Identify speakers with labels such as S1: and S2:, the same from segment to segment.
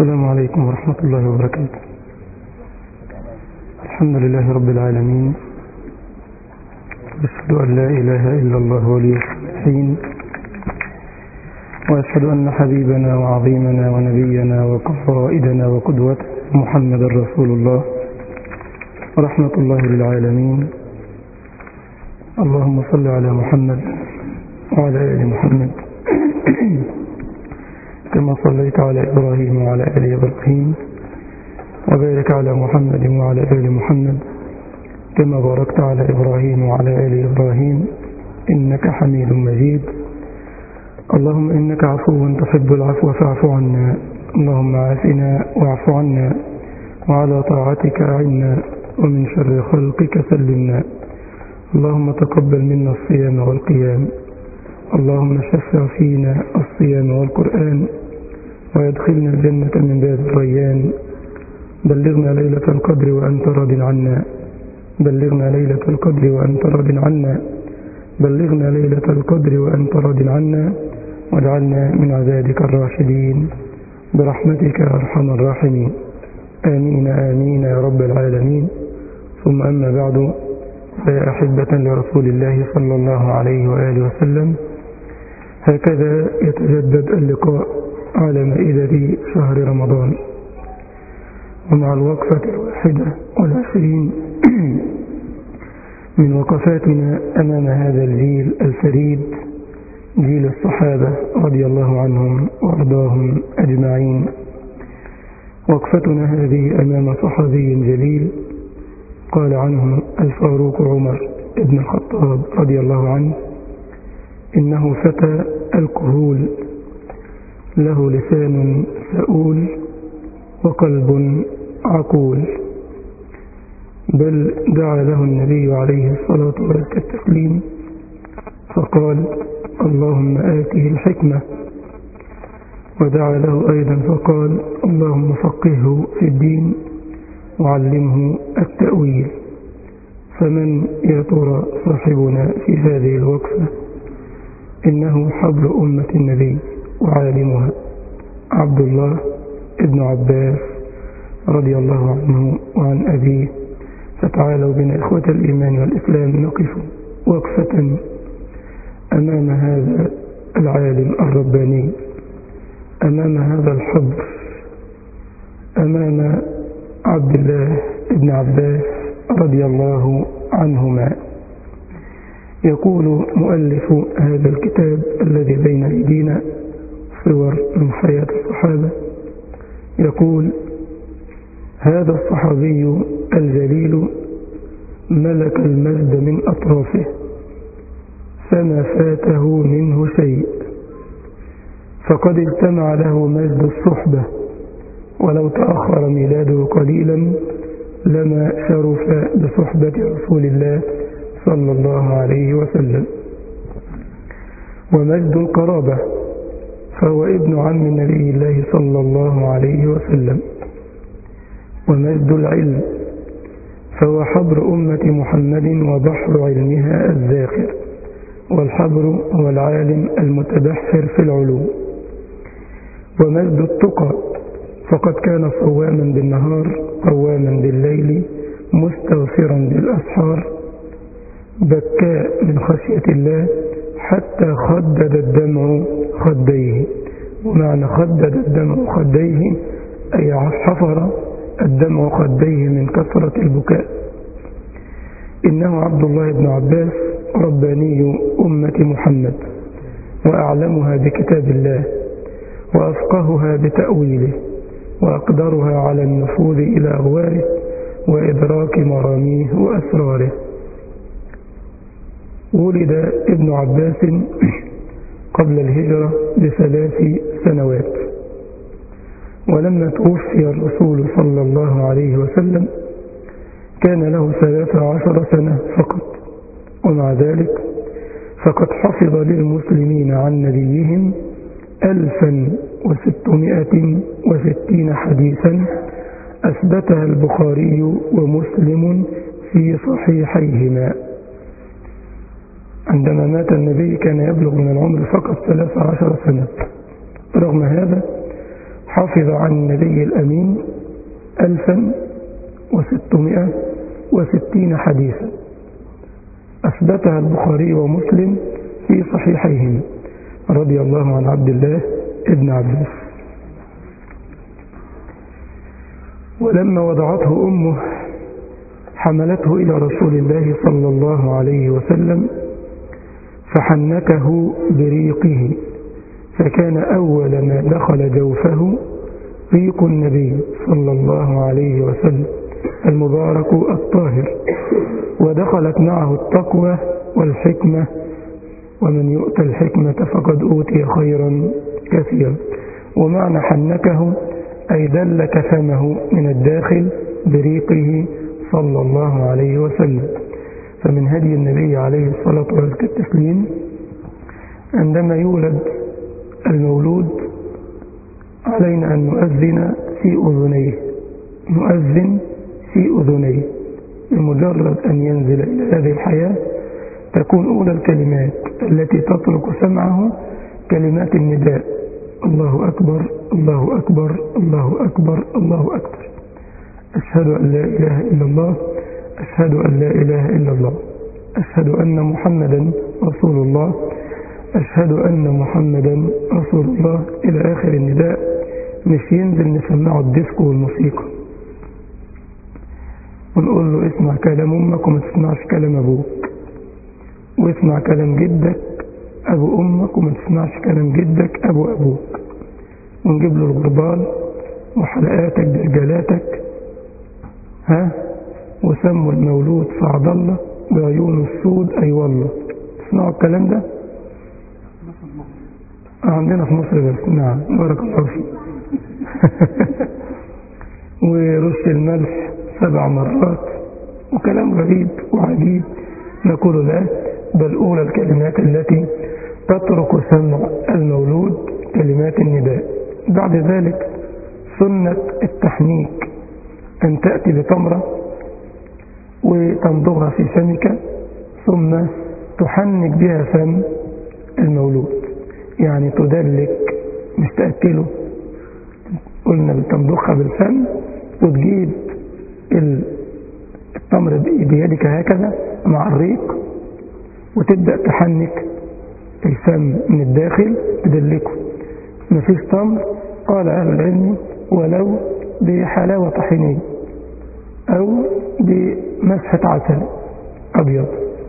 S1: السلام عليكم ورحمة الله وبركاته الحمد لله رب العالمين أشهد أن لا إله إلا الله ولي الصالحين وأشهد أن حبيبنا وعظيمنا ونبينا وقائدنا وقدوتنا محمد رسول الله رحمة الله للعالمين اللهم صل على محمد وعلى آل محمد كما صليت على إبراهيم وعلى آل إبراهيم وبارك على محمد وعلى آل محمد كما باركت على إبراهيم وعلى آل إبراهيم إنك حميد مجيد اللهم إنك عفو تحب العفو فاعف عنا اللهم عافنا واعف عنا وعلى طاعتك أعنا ومن شر خلقك سلمنا اللهم تقبل منا الصيام والقيام اللهم شفع فينا الصيام والقرآن ويدخلنا الجنة من باب الريان بلغنا ليلة القدر وأنت راض عنا بلغنا ليلة القدر وأنت راض عنا بلغنا ليلة القدر وأنت راض عنا واجعلنا من عبادك الراشدين برحمتك يا أرحم الراحمين آمين آمين يا رب العالمين ثم أما بعد فيا أحبة لرسول الله صلى الله عليه وآله وسلم هكذا يتجدد اللقاء على مائدة شهر رمضان ومع الوقفة الواحدة والعشرين من وقفاتنا أمام هذا الجيل الفريد جيل الصحابة رضي الله عنهم وأرضاهم أجمعين وقفتنا هذه أمام صحابي جليل قال عنه الفاروق عمر ابن الخطاب رضي الله عنه إنه فتى الكهول له لسان سؤول وقلب عقول بل دعا له النبي عليه الصلاة والتسليم فقال اللهم آته الحكمة ودعا له أيضا فقال اللهم فقهه في الدين وعلمه التأويل فمن يا ترى صاحبنا في هذه الوقفة إنه حبل أمة النبي وعالمها عبد الله ابن عباس رضي الله عنه وعن أبيه فتعالوا بنا إخوة الإيمان والإسلام نقف وقفة أمام هذا العالم الرباني أمام هذا الحبر أمام عبد الله بن عباس رضي الله عنهما يقول مؤلف هذا الكتاب الذي بين أيدينا صور من حياة الصحابة يقول هذا الصحابي الجليل ملك المجد من أطرافه فما فاته منه شيء فقد اجتمع له مجد الصحبة ولو تأخر ميلاده قليلا لما شرف بصحبة رسول الله صلى الله عليه وسلم ومجد القرابة فهو ابن عم نبي الله صلى الله عليه وسلم ومجد العلم فهو حبر أمة محمد وبحر علمها الزاخر والحبر هو العالم المتبحر في العلوم ومجد التقى فقد كان صواما بالنهار قواما بالليل مستغفرا بالأسحار بكاء من خشية الله حتى خدد الدمع خديه ومعنى خدد الدمع خديه أي حفر الدمع خديه من كثرة البكاء إنه عبد الله بن عباس رباني أمة محمد وأعلمها بكتاب الله وأفقهها بتأويله وأقدرها على النفوذ إلى أغواره وإدراك مراميه وأسراره ولد ابن عباس قبل الهجرة بثلاث سنوات ولما توفي الرسول صلى الله عليه وسلم كان له ثلاث عشر سنة فقط ومع ذلك فقد حفظ للمسلمين عن نبيهم ألفا وستمائة وستين حديثا أثبتها البخاري ومسلم في صحيحيهما عندما مات النبي كان يبلغ من العمر فقط ثلاث عشر سنة رغم هذا حفظ عن النبي الأمين ألفا وستمائة وستين حديثا أثبتها البخاري ومسلم في صحيحيهما رضي الله عن عبد الله ابن عباس ولما وضعته أمه حملته إلى رسول الله صلى الله عليه وسلم فحنكه بريقه فكان أول ما دخل جوفه ريق النبي صلى الله عليه وسلم المبارك الطاهر ودخلت معه التقوى والحكمة ومن يؤتى الحكمة فقد أوتي خيرا كثيرا ومعنى حنكه أي دلك فمه من الداخل بريقه صلى الله عليه وسلم فمن هدي النبي عليه الصلاة والتسليم عندما يولد المولود علينا أن نؤذن في أذنيه نؤذن في أذنيه بمجرد أن ينزل إلى هذه الحياة تكون أولى الكلمات التي تطلق سمعه كلمات النداء الله أكبر الله أكبر الله أكبر الله أكبر أشهد أن لا إله إلا الله أشهد أن لا إله إلا الله أشهد أن محمدا رسول الله أشهد أن محمدا رسول الله إلى آخر النداء مش ينزل نسمعه الديسكو والموسيقى ونقول له اسمع كلام أمك وما تسمعش كلام أبوك واسمع كلام جدك أبو أمك وما تسمعش كلام جدك أبو أبوك ونجيب له الغربال وحلقاتك برجالاتك ها وسموا المولود سعد الله بعيون السود أي والله تسمعوا الكلام ده عندنا في مصر بس نعم بارك الله فيك ورش الملح سبع مرات وكلام غريب وعجيب نقول لا بل أولى الكلمات التي تترك سمع المولود كلمات النداء بعد ذلك سنة التحنيك أن تأتي بتمرة وتمضغها في فمك ثم تحنك بها فم المولود يعني تدلك مش تأكله قلنا بتمضخها بالفم وتجيب التمر بيدك هكذا مع الريق وتبدأ تحنك الفم من الداخل تدلكه مفيش تمر قال أهل العلم ولو بحلاوة طحينية أو بمسحة عسل أبيض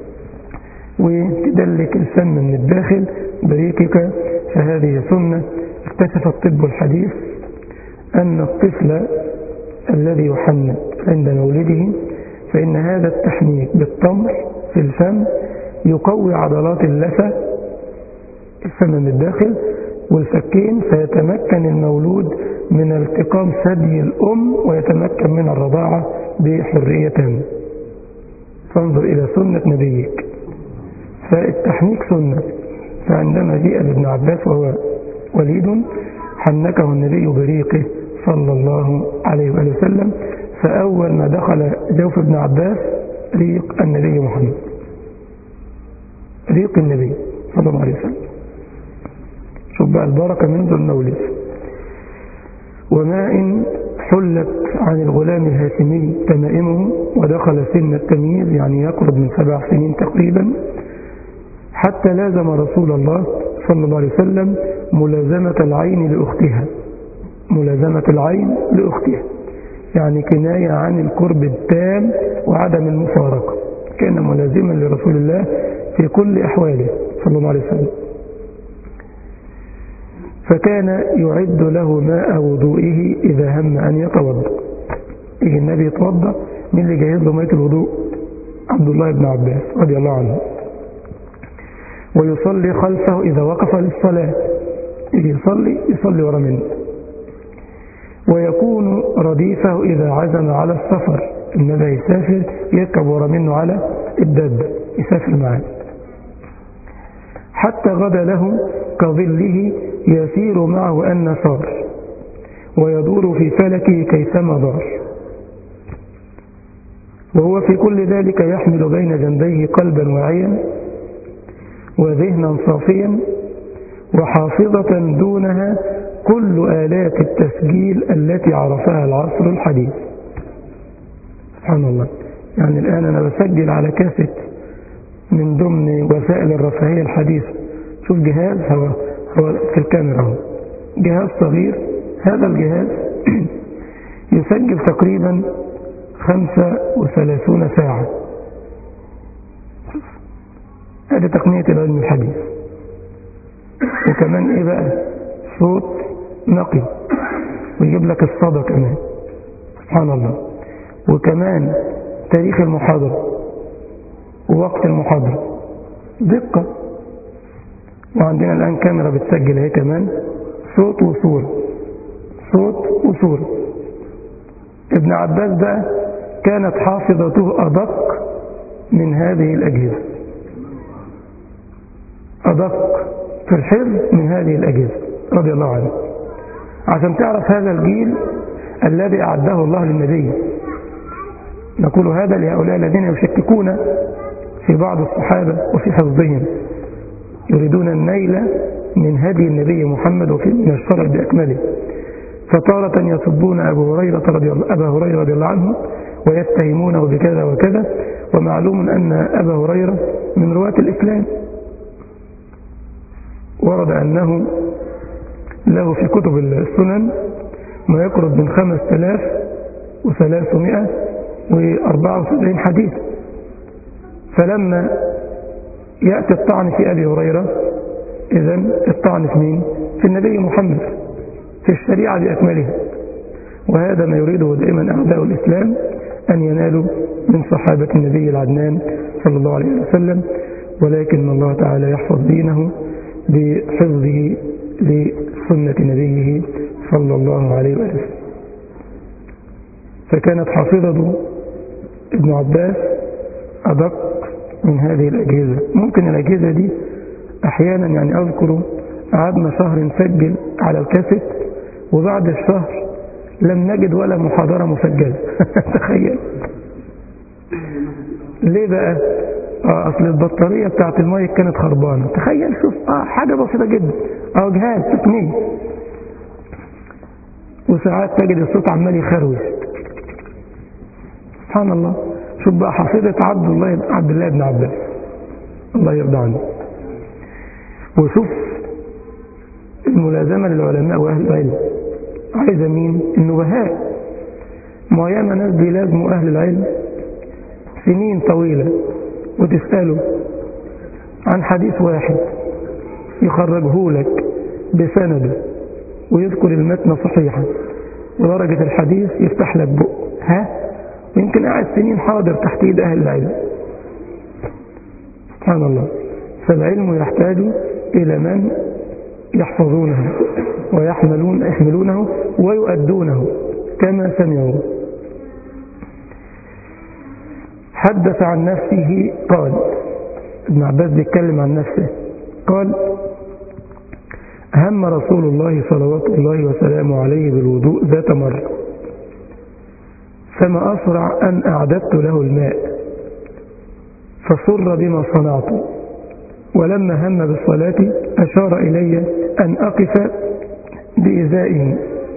S1: وتدلك الفم من الداخل بريقك فهذه سنة اكتشف الطب الحديث أن الطفل الذي يحنك عند مولده فإن هذا التحنيك بالتمر في الفم يقوي عضلات اللثة الفم من الداخل والفكين فيتمكن المولود من التقام ثدي الأم ويتمكن من الرضاعة بحرية تامة فانظر إلى سنة نبيك فالتحنيك سنة فعندما جاء ابن عباس وهو وليد حنكه النبي بريقه صلى الله عليه وآله وسلم فأول ما دخل جوف ابن عباس ريق النبي محمد ريق النبي صلى الله عليه وسلم شوف بقى البركة منذ المولد وماء حلت عن الغلام الهاشمي تمائمه ودخل سن التمييز يعني يقرب من سبع سنين تقريبا حتى لازم رسول الله صلى الله عليه وسلم ملازمة العين لأختها ملازمة العين لأختها يعني كناية عن القرب التام وعدم المفارقة كان ملازما لرسول الله في كل أحواله صلى الله عليه وسلم فكان يعد له ماء وضوئه إذا هم أن يتوضا إيه النبي يتوضا مين اللي جهز له ماء الوضوء عبد الله بن عباس رضي الله عنه ويصلي خلفه إذا وقف للصلاة يجي يصلي يصلي ورا منه ويكون رديفه إذا عزم على السفر النبي يسافر يركب ورا منه على الدابة يسافر معاه حتى غدا له كظله يسير معه أن صار ويدور في فلكه كيفما دار وهو في كل ذلك يحمل بين جنبيه قلبا واعيا وذهنا صافيا وحافظة دونها كل آلات التسجيل التي عرفها العصر الحديث سبحان الله يعني الآن أنا بسجل على كاسيت من ضمن وسائل الرفاهية الحديثة شوف جهاز هو, هو في الكاميرا هو جهاز صغير هذا الجهاز يسجل تقريبا 35 ساعة هذه تقنية العلم الحديث وكمان ايه بقى صوت نقي ويجيب لك الصدى كمان سبحان الله وكمان تاريخ المحاضرة ووقت المحاضرة دقة وعندنا الآن كاميرا بتسجل اهي كمان صوت وصورة صوت وصورة ابن عباس بقى كانت حافظته أدق من هذه الأجهزة أدق في الحفظ من هذه الأجهزة رضي الله عنه عشان تعرف هذا الجيل الذي أعده الله للنبي نقول هذا لهؤلاء الذين يشككون في بعض الصحابة وفي حفظهم يريدون النيل من هدي النبي محمد وفي من الشرع بأكمله فتارة يصبون أبو هريرة رضي الله أبا هريرة رضي الله عنه ويتهمونه بكذا وكذا ومعلوم أن أبا هريرة من رواة الإسلام ورد أنه له في كتب السنن ما يقرب من خمس تلاف وثلاثمائة وأربعة وسبعين حديث فلما يأتي الطعن في أبي هريرة إذا الطعن في مين؟ في النبي محمد في الشريعة بأكملها وهذا ما يريده دائما أعداء الإسلام أن ينالوا من صحابة النبي العدنان صلى الله عليه وسلم ولكن الله تعالى يحفظ دينه بحفظه لسنة نبيه صلى الله عليه وسلم فكانت حافظة ابن عباس أدق من هذه الأجهزة ممكن الأجهزة دي أحيانا يعني أذكر قعدنا شهر نسجل على الكاسيت وبعد الشهر لم نجد ولا محاضرة مسجلة تخيل ليه بقى آه أصل البطارية بتاعت المايك كانت خربانة تخيل شوف آه حاجة بسيطة جدا أو جهاز تقنية وساعات تجد الصوت عمال يخروش سبحان الله شوف بقى حفيظة عبد الله عبد الله بن عباس الله يرضى عنه وشوف الملازمة للعلماء وأهل العلم عايزة مين؟ النبهاء ما ياما ناس بيلازموا أهل العلم سنين طويلة وتسأله عن حديث واحد يخرجه لك بسنده ويذكر المتن صحيحا ودرجة الحديث يفتح لك بق ها يمكن قاعد سنين حاضر تحت ايد أهل العلم سبحان الله فالعلم يحتاج إلى من يحفظونه ويحملون يحملونه ويؤدونه كما سمعوا حدث عن نفسه قال ابن عباس بيتكلم عن نفسه قال هم رسول الله صلوات الله وسلامه عليه بالوضوء ذات مرة فما أسرع أن أعددت له الماء فسر بما صنعت ولما هم بالصلاة أشار إلي أن أقف بإزائه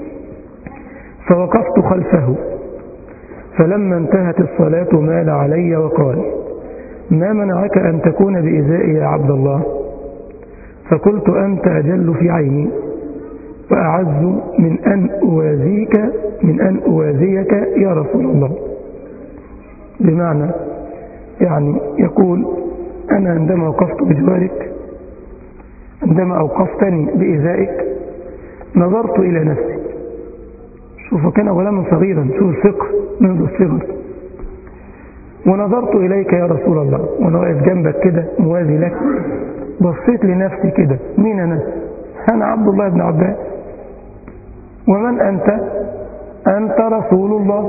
S1: فوقفت خلفه فلما انتهت الصلاة مال علي وقال ما منعك أن تكون بإزائي يا عبد الله فقلت أنت أجل في عيني وأعز من أن أوازيك من أن أوازيك يا رسول الله بمعنى يعني يقول أنا عندما وقفت بجوارك عندما أوقفتني بإزائك نظرت إلى نفسي شوف كان غلاما صغيرا شوف الفقه منذ الصغر ونظرت إليك يا رسول الله وأنا واقف جنبك كده موازي لك بصيت لنفسي كده مين أنا أنا عبد الله بن عباس ومن أنت أنت رسول الله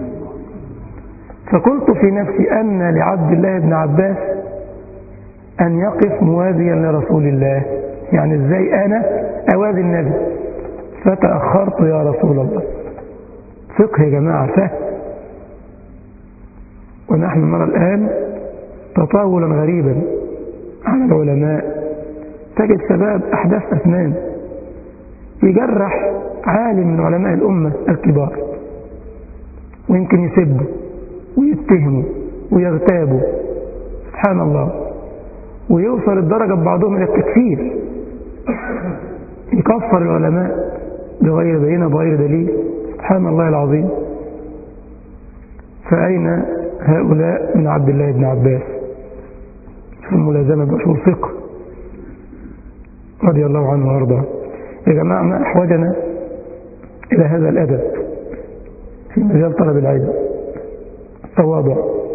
S1: فقلت في نفسي أن لعبد الله بن عباس أن يقف موازيا لرسول الله يعني إزاي أنا أوازي النبي فتأخرت يا رسول الله فقه يا جماعة فهم ونحن نرى الآن تطاولا غريبا على العلماء تجد شباب أحداث أسنان يجرح عالم من علماء الأمة الكبار ويمكن يسبه ويتهمه ويغتابه سبحان الله ويوصل الدرجة ببعضهم إلى التكفير يكفر العلماء بغير بينة بغير دليل سبحان الله العظيم فأين هؤلاء من عبد الله بن عباس في الملازمة بأصول فقه رضي الله عنه وارضاه يا جماعة ما أحوجنا إلى هذا الأدب في مجال طلب العلم التواضع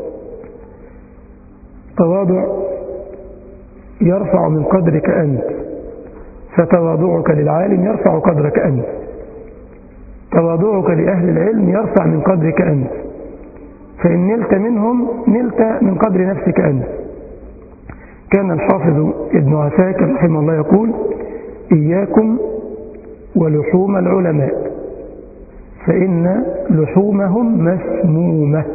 S1: تواضع يرفع من قدرك أنت فتواضعك للعالم يرفع قدرك أنت تواضعك لأهل العلم يرفع من قدرك أنت فإن نلت منهم نلت من قدر نفسك أنت كان الحافظ ابن عساكر رحمه الله يقول إياكم ولحوم العلماء فإن لحومهم مسمومة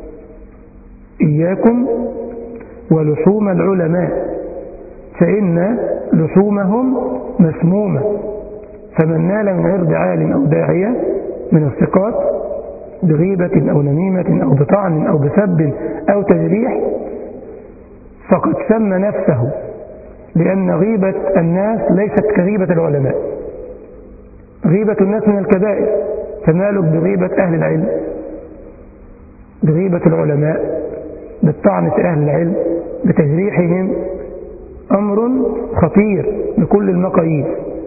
S1: إياكم ولحوم العلماء فإن لحومهم مسمومة فمن نال من عرض عالم أو داعية من الثقات بغيبة أو نميمة أو بطعن أو بسب أو تجريح فقد سمى نفسه لأن غيبة الناس ليست كغيبة العلماء غيبة الناس من الكبائر فمالك بغيبة أهل العلم بغيبة العلماء بالطعن في أهل العلم بتجريحهم أمر خطير بكل المقاييس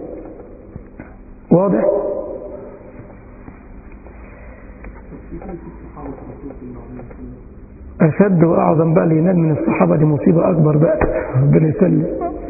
S1: واضح؟ أشد وأعظم بقى لينال من الصحابة دي مصيبة أكبر بقى ربنا يسلم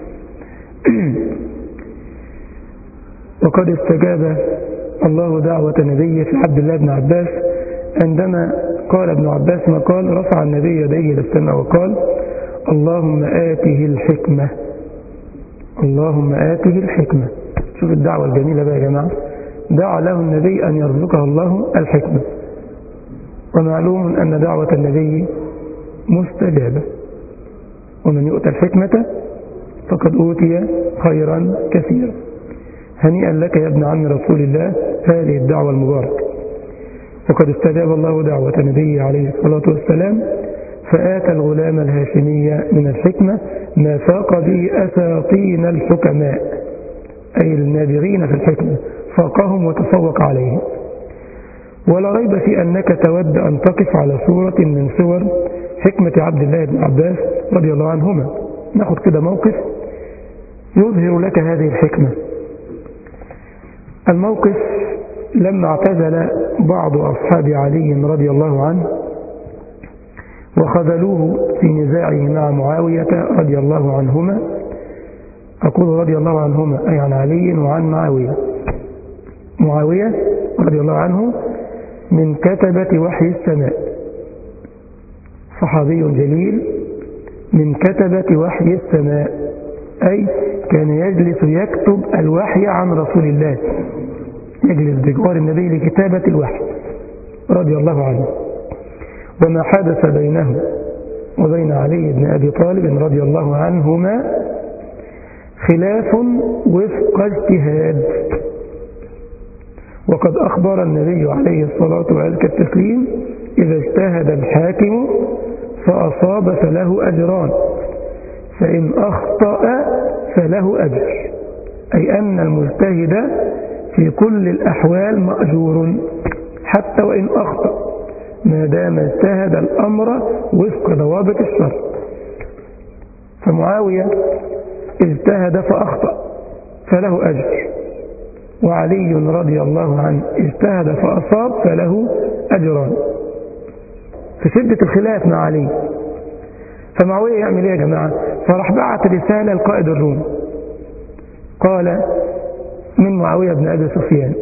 S1: وقد استجاب الله دعوة نبيه في عبد الله بن عباس عندما قال ابن عباس ما قال رفع النبي يديه إلى السماء وقال اللهم آته الحكمة اللهم آته الحكمة شوف الدعوة الجميلة بقى يا جماعة دعا له النبي أن يرزقه الله الحكمة ومعلوم أن دعوة النبي مستجابة ومن يؤتى الحكمة فقد أوتي خيرا كثيرا هنيئا لك يا ابن عم رسول الله هذه الدعوة المباركة وقد استجاب الله دعوة نبيه عليه الصلاة والسلام فآتى الغلام الهاشمي من الحكمة ما فاق به أساطين الحكماء أي النابغين في الحكمة فاقهم وتفوق عليهم ولا ريب في أنك تود أن تقف على صورة من صور حكمة عبد الله بن عباس رضي الله عنهما ناخد كده موقف يظهر لك هذه الحكمة الموقف لما اعتزل بعض أصحاب علي رضي الله عنه وخذلوه في نزاعه مع معاوية رضي الله عنهما أقول رضي الله عنهما أي عن علي وعن معاوية معاوية رضي الله عنه من كتبة وحي السماء صحابي جليل من كتبة وحي السماء أي كان يجلس يكتب الوحي عن رسول الله يجلس بجوار النبي لكتابة الوحي رضي الله عنه وما حدث بينه وبين علي بن أبي طالب رضي الله عنهما خلاف وفق اجتهاد وقد أخبر النبي عليه الصلاة وأزكى التسليم إذا اجتهد الحاكم فأصاب فله أجران فإن أخطأ فله أجر أي أن المجتهد في كل الأحوال مأجور حتى وإن أخطأ ما دام اجتهد الأمر وفق ضوابط الشرع فمعاوية اجتهد فأخطأ فله أجر وعلي رضي الله عنه اجتهد فأصاب فله أجران في شدة الخلاف مع علي فمعاوية يعمل ايه يا جماعة فراح بعت رسالة لقائد الروم قال من معاوية بن أبي سفيان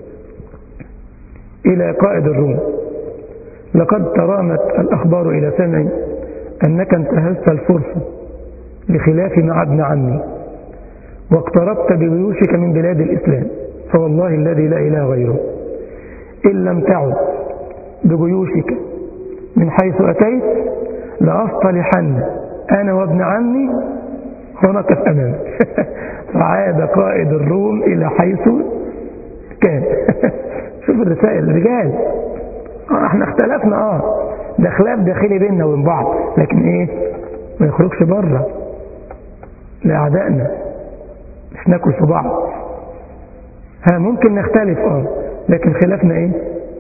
S1: إلى قائد الروم لقد ترامت الأخبار إلى سمعي أنك انتهزت الفرصة لخلاف مع ابن عمي واقتربت بجيوشك من بلاد الإسلام فوالله الذي لا إله غيره إن لم تعد بجيوشك من حيث أتيت لأصطلحن أنا وابن عمي ونقف أمامك فعاد قائد الروم إلى حيث كام شوف الرسائل رجال آه احنا اختلفنا اه ده خلاف داخلي بيننا وبين بعض لكن ايه ما يخرجش بره لأعدائنا مش ناكل في بعض ها ممكن نختلف اه لكن خلافنا ايه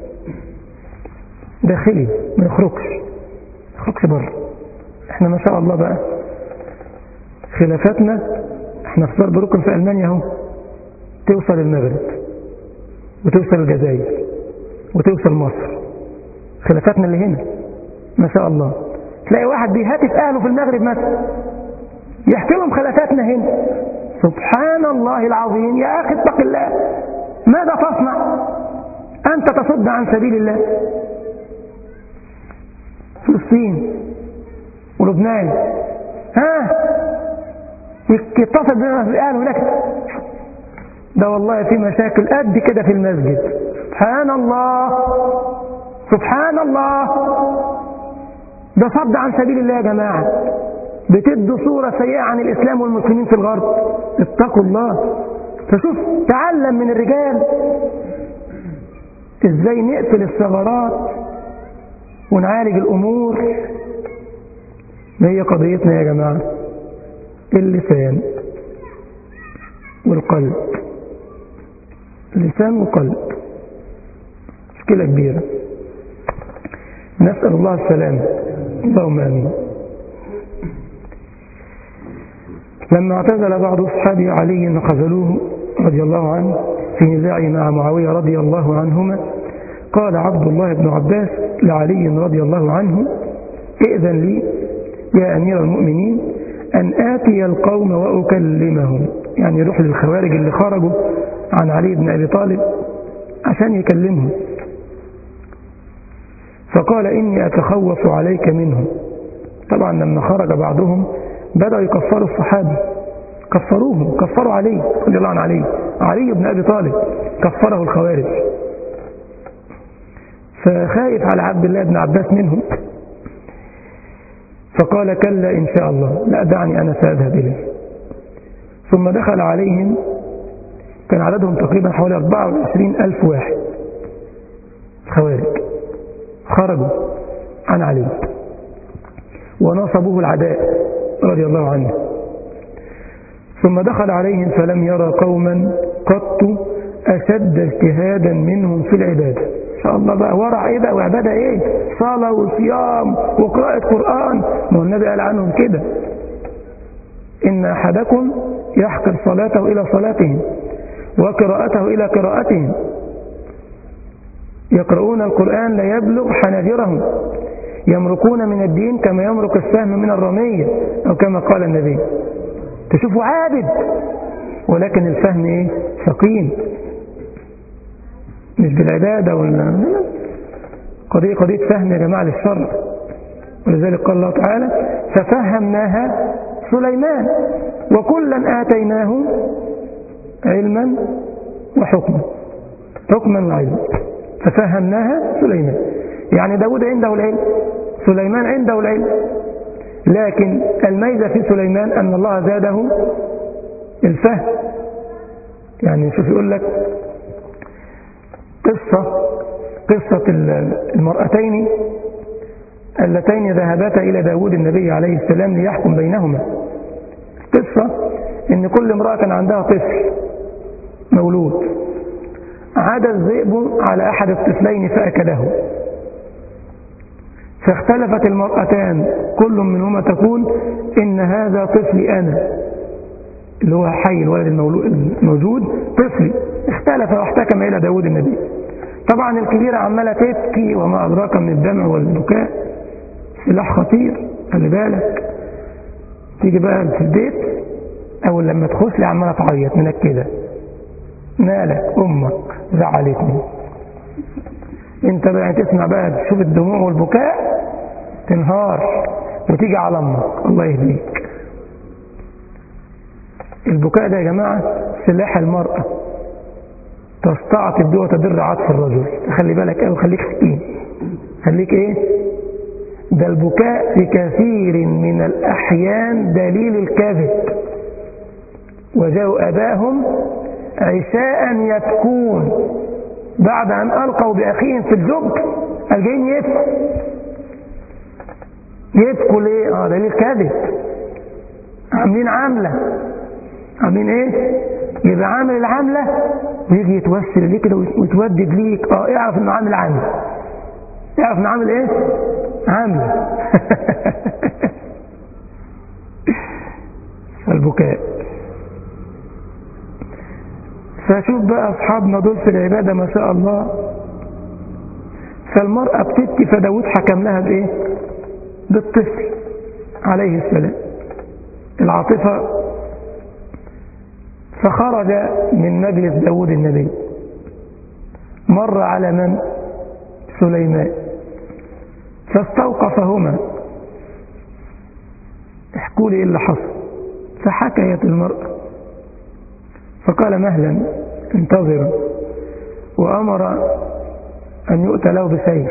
S1: داخلي ما يخرجش ما يخرجش بره احنا ما شاء الله بقى خلافاتنا احنا في ضرب ركن في المانيا اهو توصل المغرب وتوصل الجزائر وتوصل مصر خلافاتنا اللي هنا ما شاء الله تلاقي واحد بيهاتف اهله في المغرب مثلا يحكي لهم خلافاتنا هنا سبحان الله العظيم يا اخي اتق الله ماذا تصنع انت تصد عن سبيل الله فلسطين ولبنان ها يتصل بأهله هناك ده والله في مشاكل قد كده في المسجد سبحان الله سبحان الله ده صد عن سبيل الله يا جماعة بتدوا صورة سيئة عن الإسلام والمسلمين في الغرب اتقوا الله فشوف تعلم من الرجال ازاي نقفل الثغرات ونعالج الأمور ما هي قضيتنا يا جماعة اللسان والقلب لسان وقلب مشكلة كبيرة نسأل الله السلامة اللهم آمين لما اعتزل بعض أصحاب علي وخذلوه رضي الله عنه في نزاعه مع معاوية رضي الله عنهما قال عبد الله بن عباس لعلي رضي الله عنه ائذن لي يا أمير المؤمنين أن آتي القوم وأكلمهم يعني يروح للخوارج اللي خرجوا عن علي بن أبي طالب عشان يكلمهم فقال إني أتخوف عليك منهم طبعا لما خرج بعضهم بدأوا يكفروا الصحابة كفروهم كفروا علي رضي الله عن علي علي بن أبي طالب كفره الخوارج فخايف على عبد الله بن عباس منهم فقال كلا إن شاء الله لا دعني أنا سأذهب إليه ثم دخل عليهم كان عددهم تقريبا حوالي 24 ألف واحد خوارج خرجوا عن علي ونصبوه العداء رضي الله عنه ثم دخل عليهم فلم يرى قوما قط أشد اجتهادا منهم في العبادة إن شاء الله بقى ورع إيه بقى وعبادة إيه صلاة وصيام وقراءة قرآن ما هو النبي قال عنهم كده إن أحدكم يحقر صلاته إلى صلاتهم وقراءته إلى قراءتهم يقرؤون القرآن لا يبلغ حناجرهم يمرقون من الدين كما يمرق السهم من الرمية أو كما قال النبي تشوفوا عابد ولكن الفهم إيه سقيم مش بالعبادة ولا قضية قضية فهم يا جماعة للشر ولذلك قال الله تعالى ففهمناها سليمان وكلا آتيناه علما وحكما حكما وعلما ففهمناها سليمان يعني داود عنده العلم سليمان عنده العلم لكن الميزة في سليمان أن الله زاده الفهم يعني شوف يقول لك قصة قصة المرأتين اللتين ذهبتا إلى داود النبي عليه السلام ليحكم بينهما قصة إن كل امرأة كان عندها طفل مولود عاد الذئب على أحد الطفلين فأكله فاختلفت المرأتان كل منهما تقول إن هذا طفلي أنا اللي هو حي الولد الموجود طفلي اختلف واحتكم إلى داود النبي طبعا الكبيرة عمالة تبكي وما أدراك من الدمع والبكاء سلاح خطير خلي بالك تيجي بقى في البيت أول لما تخش لي عمالة تعيط منك كده مالك أمك زعلتني انت بقى تسمع بقى تشوف الدموع والبكاء تنهار وتيجي على امك الله يهديك البكاء ده يا جماعة سلاح المرأة تستعطف به وتدر عطف الرجل خلي بالك قوي خليك حكيم خليك ايه ده البكاء في كثير من الأحيان دليل الكذب وجاءوا أباهم عشاء يبكون بعد أن ألقوا بأخيهم في الجب الجايين يبكوا يبكوا ليه؟ اه دليل كذب عاملين عاملة عاملين ايه؟ يبقى عامل العاملة ويجي يتوسل ليه كده ويتودد ليك اه اعرف انه عامل عاملة اعرف انه عامل ايه؟ عاملة البكاء فشوف بقى أصحابنا دول في العبادة ما شاء الله فالمرأة بتبكي فداود حكم لها بإيه بالطفل عليه السلام العاطفة فخرج من مجلس داود النبي مر على من سليمان فاستوقفهما احكوا لي ايه اللي حصل فحكيت المرأة فقال مهلا انتظر وأمر أن يؤتى له بسيف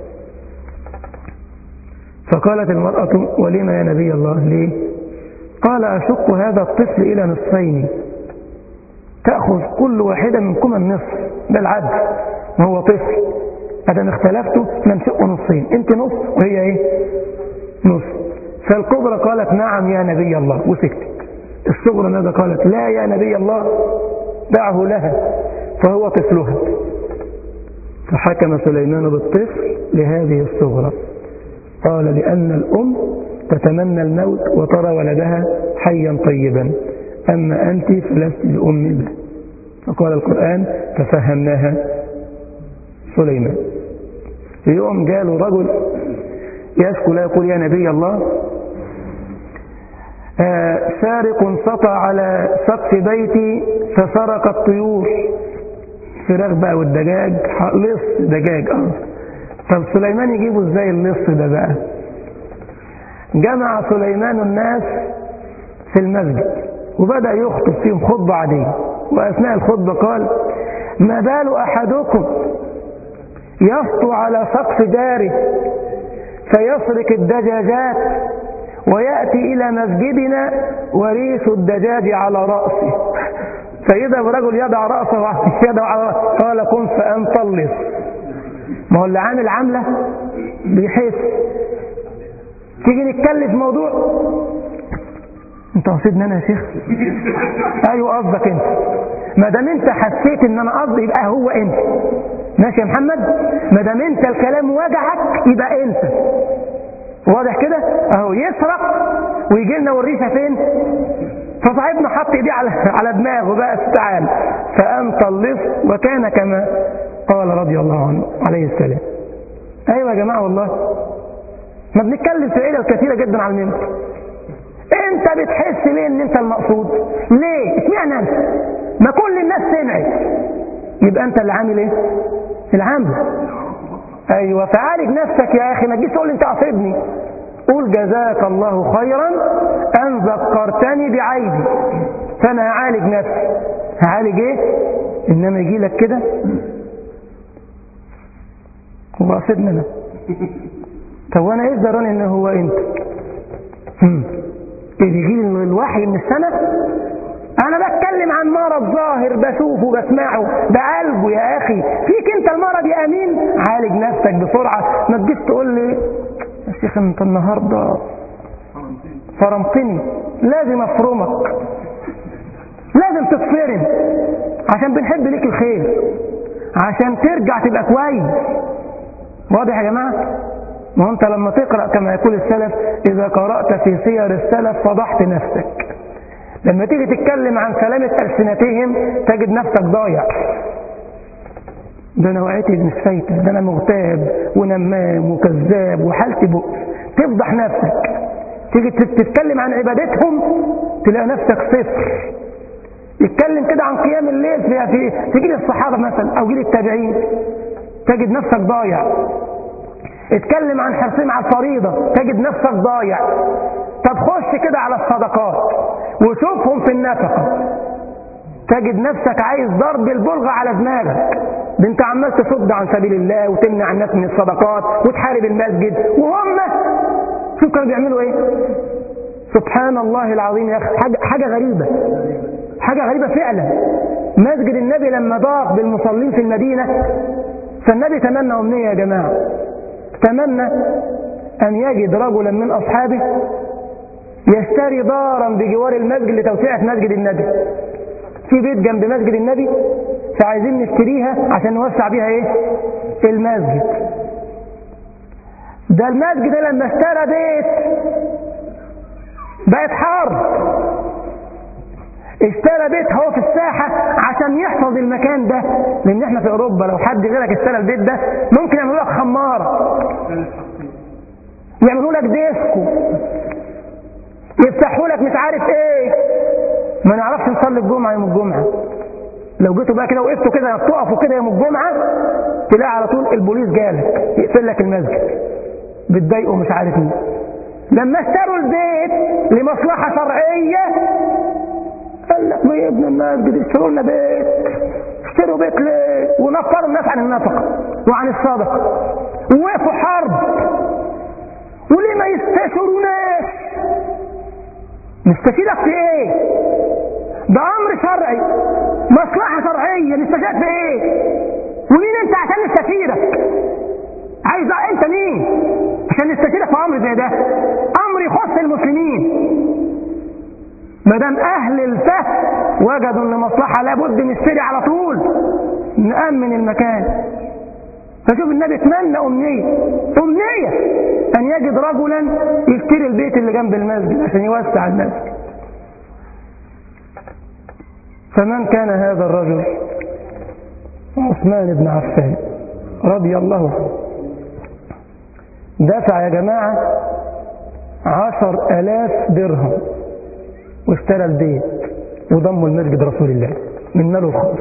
S1: فقالت المرأة ولما يا نبي الله ليه قال أشق هذا الطفل إلى نصفين تأخذ كل واحدة منكما النصف ده العدل ما هو طفل أدم اختلفتوا ننشقه نصين انت نص وهي ايه نص فالكبرى قالت نعم يا نبي الله وسكتت الصغرى ماذا قالت لا يا نبي الله دعه لها فهو طفلها فحكم سليمان بالطفل لهذه الصغرى قال لأن الأم تتمنى الموت وترى ولدها حيا طيبا أما أنت فلست لأم به فقال القرآن ففهمناها سليمان في يوم جاله رجل يشكو لا يقول يا نبي الله آه سارق سطع على سقف بيتي فسرق الطيور فراخ بقى والدجاج لص دجاج اه طب سليمان يجيبه ازاي اللص ده بقى جمع سليمان الناس في المسجد وبدأ يخطب فيهم خطبة عادية وأثناء الخطبة قال ما بال أحدكم يسطو على سقف داره فيسرق الدجاجات ويأتي إلى مسجدنا وريث الدجاج على رأسه فإذا الرجل يضع رأسه يضع على رأسه قال قم فأنت اللص ما هو اللي عامل عاملة بيحس تيجي نتكلم في موضوع انت قصدني انا يا شيخ ايوه قصدك انت ما دام انت حسيت ان انا قصدي يبقى هو انت ماشي يا محمد ما دام انت الكلام وجعك يبقى انت واضح كده اهو يسرق ويجي لنا والريشه فين فصاحبنا حط ايديه على على دماغه بقى تعال فانت اللص وكان كما قال رضي الله عنه عليه السلام ايوه يا جماعه والله ما بنتكلم في العيله الكثيره جدا على المنبر انت بتحس ليه ان انت المقصود ليه اشمعنى انت ما كل الناس سمعت يبقى انت اللي عامل ايه العامل ايوه فعالج نفسك يا اخي ما تجيش تقول لي انت قصدني قول جزاك الله خيرا ان ذكرتني بعيبي فانا هعالج نفسي هعالج ايه انما يجي لك كده هو قصدنا انا طب وانا ايه ضراني ان هو انت هم. يجي لي الوحي من السماء انا بتكلم عن مرض ظاهر بشوفه بسمعه بعالجه يا اخي فيك انت المرض يا امين عالج نفسك بسرعه ما تجيش تقول لي يا شيخ انت النهارده فرمتني لازم افرمك لازم تتفرم عشان بنحب ليك الخير عشان ترجع تبقى كويس واضح يا جماعه ما هو انت لما تقرأ كما يقول السلف إذا قرأت في سير السلف فضحت نفسك لما تيجي تتكلم عن سلامة ألسنتهم تجد نفسك ضايع ده أنا وقعتي مش فايتة ده أنا مغتاب ونمام وكذاب وحالتي بؤس تفضح نفسك تيجي تتكلم عن عبادتهم تلاقي نفسك صفر يتكلم كده عن قيام الليل في, في تيجي للصحابة مثلا أو جيل التابعين تجد نفسك ضايع اتكلم عن حرصهم على الفريضة تجد نفسك ضايع طب خش كده على الصدقات وشوفهم في النفقة تجد نفسك عايز ضرب البلغة على دماغك ده انت عمال تصد عن سبيل الله وتمنع الناس من الصدقات وتحارب المسجد وهم شوف كانوا بيعملوا ايه سبحان الله العظيم يا اخي حاجة, حاجة غريبة حاجة غريبة فعلا مسجد النبي لما ضاق بالمصلين في المدينة فالنبي تمنى أمنية يا جماعة تمنى أن يجد رجلا من أصحابه يشتري دارا بجوار المسجد لتوسعة مسجد النبي في بيت جنب مسجد النبي فعايزين نشتريها عشان نوسع بيها ايه المسجد ده المسجد ده لما اشترى بيت بقت حرب اشترى بيت هو في الساحة عشان يحفظ المكان ده لان احنا في اوروبا لو حد غيرك اشترى البيت ده ممكن يعملوا لك خمارة يعملوا لك ديسكو يفتحوا لك مش عارف ايه ما نعرفش نصلي الجمعة يوم الجمعة لو جيتوا بقى كده وقفتوا كده تقفوا كده يوم الجمعة تلاقي على طول البوليس جالك يقفل لك المسجد بتضايقوا مش عارف مين لما اشتروا البيت لمصلحة شرعية قال لك ما يا ابن المسجد اشتروا لنا بيت اشتروا بيت ليه ونفروا الناس عن النفقة وعن الصدقة ووقفوا حرب وليه ما يستشروناش نستشيرك في ايه ده امر شرعي مصلحة شرعية نستشيرك في ايه ومين انت عشان نستشيرك عايز انت مين عشان نستشيرك في امر زي ده امر يخص المسلمين ما دام اهل الفهم وجدوا ان مصلحة لابد نشتري على طول نأمن المكان فشوف النبي اتمنى أمنية أمنية أن يجد رجلا يشتري البيت اللي جنب المسجد عشان يوسع المسجد فمن كان هذا الرجل عثمان بن عفان رضي الله عنه دفع يا جماعة عشر ألاف درهم واشترى البيت وضمه لمسجد رسول الله من ماله الخاص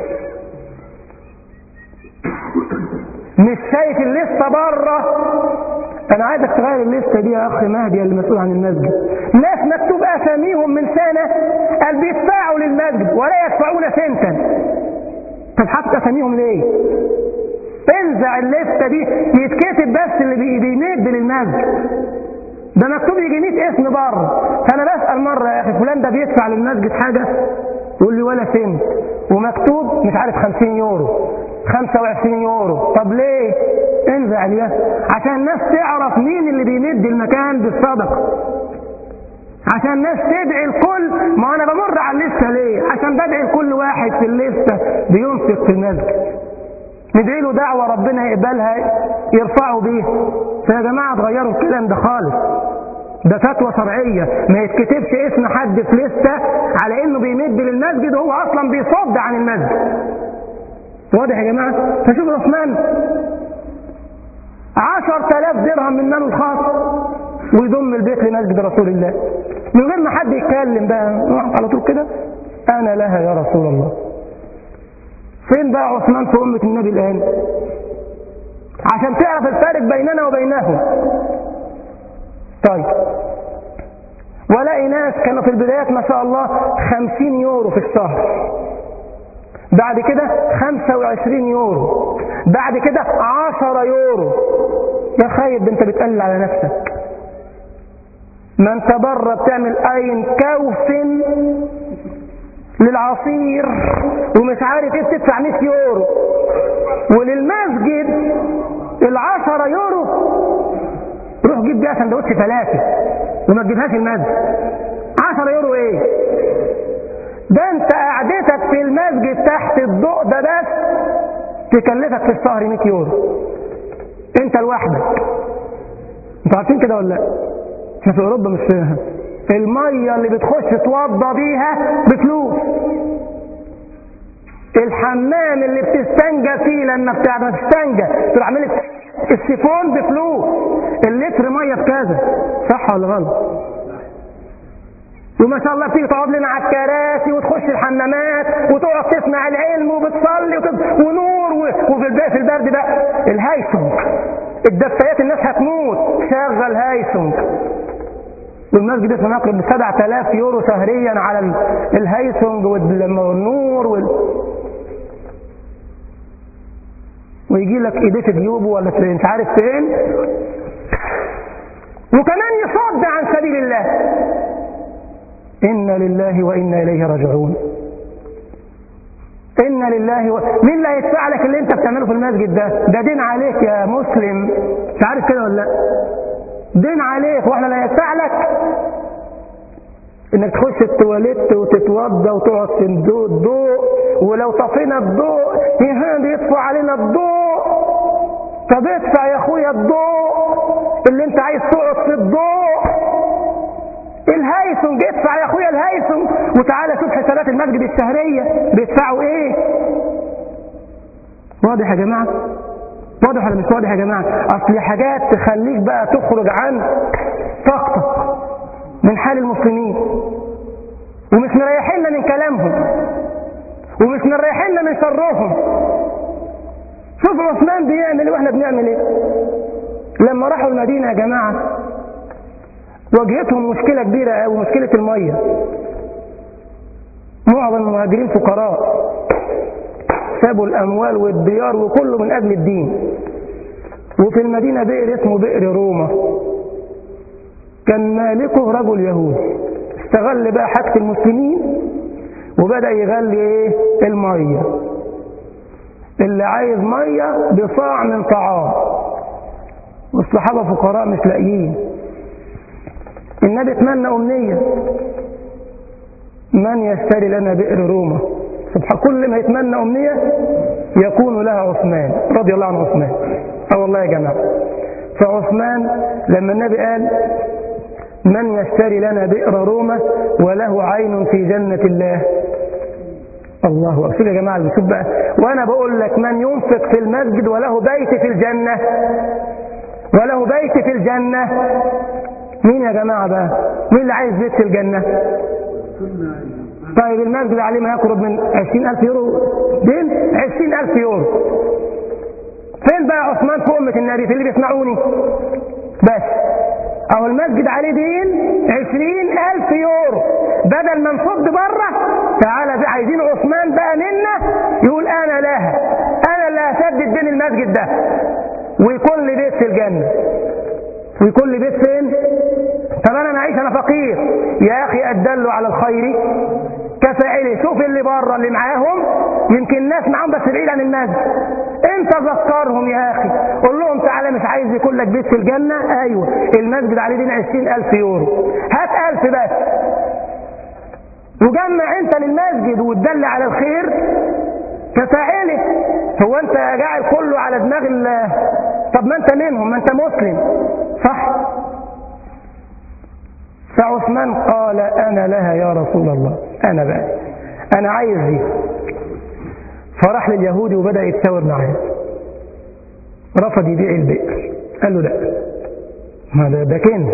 S1: مش شايف الليسته بره انا عايزك تغير الليسته دي يا اخ مهدي اللي مسؤول عن المسجد ناس مكتوب اساميهم من سنه قال بيدفعوا للمسجد ولا يدفعون سنتا طب حاطط اساميهم ليه انزع الليسته دي يتكتب بس اللي بيمد للمسجد ده مكتوب يجي 100 اسم بره فانا بسال مره يا اخي فلان ده بيدفع للمسجد حاجه يقول لي ولا سنت ومكتوب مش عارف 50 يورو 25 يورو طب ليه انزع اليد عشان الناس تعرف مين اللي بيمد المكان بالصدقه عشان الناس تدعي الكل ما انا بمر على الليسته ليه عشان بدعي لكل واحد في الليسته بينفق في المسجد ندعي له دعوة ربنا يقبلها يرفعوا بيها فيا جماعة تغيروا الكلام ده خالص ده فتوى شرعية ما يتكتبش اسم حد في لستة على انه بيمد للمسجد وهو اصلا بيصد عن المسجد واضح يا جماعة فشوف عثمان عشر تلاف درهم من ماله الخاص ويضم البيت لمسجد رسول الله من غير ما حد يتكلم بقى على طول كده انا لها يا رسول الله فين بقى عثمان في أمة النبي الآن عشان تعرف الفارق بيننا وبينهم طيب ولاقي ناس كانوا في البدايات ما شاء الله خمسين يورو في الشهر بعد كده خمسة وعشرين يورو بعد كده عشرة يورو يا خايب انت بتقلل على نفسك ما انت بره بتعمل اين كوف للعصير ومش عارف ايه بتدفع 100 يورو وللمسجد العشرة يورو روح جيب بيها سندوتش ثلاثة وما تجيبهاش المسجد 10 يورو ايه ده انت قعدتك في المسجد تحت الضوء ده بس تكلفك في الشهر 100 يورو انت لوحدك انتوا عارفين كده ولا لا احنا في اوروبا مش فيها المية اللي بتخش توضى بيها بفلوس الحمام اللي بتستنجى فيه لما بتاع تستنجى تروح عامل السيفون بفلوس اللتر ميه بكذا صح ولا غلط وما شاء الله بتيجي تقعد لنا على الكراسي وتخش الحمامات وتقعد تسمع العلم وبتصلي وتب... ونور و... وفي البرد في البرد بقى الهايسونج الدفايات الناس هتموت شغل هايسونج والمسجد اسمه يقرب ب 7000 يورو شهريا على الهيسونج والنور وال... ويجي لك ايديه في جيوبه ولا في انت عارف فين وكمان يصد عن سبيل الله إنا لله وإنا إليه راجعون إنا لله و... مين اللي هيدفع لك اللي أنت بتعمله في المسجد ده؟ ده دين عليك يا مسلم مش عارف كده ولا لا؟ دين عليك واحنا لا يدفع لك انك تخش التواليت وتتوضى وتقعد في الضوء الضوء ولو طفينا الضوء يهان بيطفوا علينا الضوء طب ادفع يا اخويا الضوء اللي انت عايز تقعد في الضوء الهيثم ادفع يا اخويا الهيثم وتعالى شوف حسابات المسجد الشهريه بيدفعوا ايه واضح يا جماعه واضح ولا مش واضح يا جماعه اصل حاجات تخليك بقى تخرج عن طاقتك من حال المسلمين ومش مريحيننا من كلامهم ومش مريحيننا من شرهم شوف عثمان بيعمل ايه واحنا بنعمل ايه لما راحوا المدينه يا جماعه واجهتهم مشكله كبيره قوي مشكله الميه معظم المهاجرين فقراء سابوا الاموال والديار وكله من اجل الدين وفي المدينه بئر اسمه بئر روما كان مالكه رجل يهودي استغل بقى حاجة المسلمين وبدأ يغلي ايه المية اللي عايز مية بصاع من طعام والصحابة فقراء مش لاقيين النبي اتمنى أمنية من يشتري لنا بئر روما سبحان كل ما يتمنى أمنية يكون لها عثمان رضي الله عن عثمان اه والله يا جماعة فعثمان لما النبي قال من يشتري لنا بئر روما وله عين في جنة الله الله أكبر يا جماعة شوف بقى وأنا بقول لك من ينفق في المسجد وله بيت في الجنة وله بيت في الجنة مين يا جماعة بقى مين اللي عايز بيت في الجنة طيب المسجد عليه ما يقرب من 20000 يورو دين 20000 يورو فين بقى عثمان في أمة النبي في اللي بيسمعوني بس أو المسجد عليه دين عشرين ألف يورو بدل ما نصد بره تعالى عايزين عثمان بقى منا يقول أنا لها أنا اللي هسدد دين المسجد ده ويكون لي بيت في الجنة ويكون لي بيت فين؟ طب أنا معيش أنا فقير يا أخي أدلوا على الخير كفاعله شوف اللي بره اللي معاهم يمكن ناس معاهم بس بعيد عن المسجد انت ذكرهم يا اخي قول لهم تعالى مش عايز يكون لك بيت في الجنة ايوه المسجد عليه دين عشرين الف يورو هات الف بس وجمع انت للمسجد وتدل على الخير كفاعله هو انت جاعل كله على دماغ الله طب ما انت منهم ما انت مسلم صح فعثمان قال انا لها يا رسول الله انا بقى انا عايز دي فراح لليهودي وبدأ يتشاور معاه رفض يبيع البئر قال له لا ما ده, ده كنز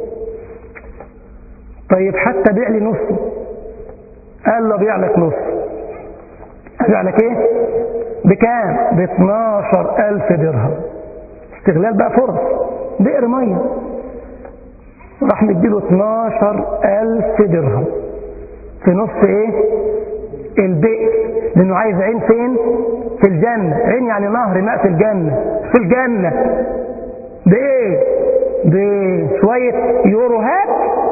S1: طيب حتى بيع لي نصه قال له بيع لك نص ابيع لك ايه بكام ب 12000 درهم استغلال بقى فرص بئر ميه راح مديله 12000 درهم في نص ايه البئر لانه عايز عين فين في الجنة عين يعني نهر ماء في الجنة في الجنة بايه بشوية يوروهات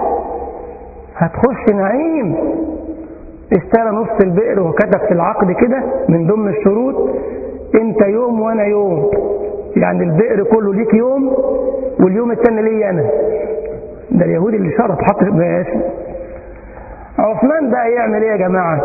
S1: هتخش نعيم اشترى نص البئر وكتب في العقد كده من ضمن الشروط انت يوم وانا يوم يعني البئر كله ليك يوم واليوم التاني ليا انا ده اليهودي اللي شرط حط ماشي عثمان بقى يعمل ايه يا جماعة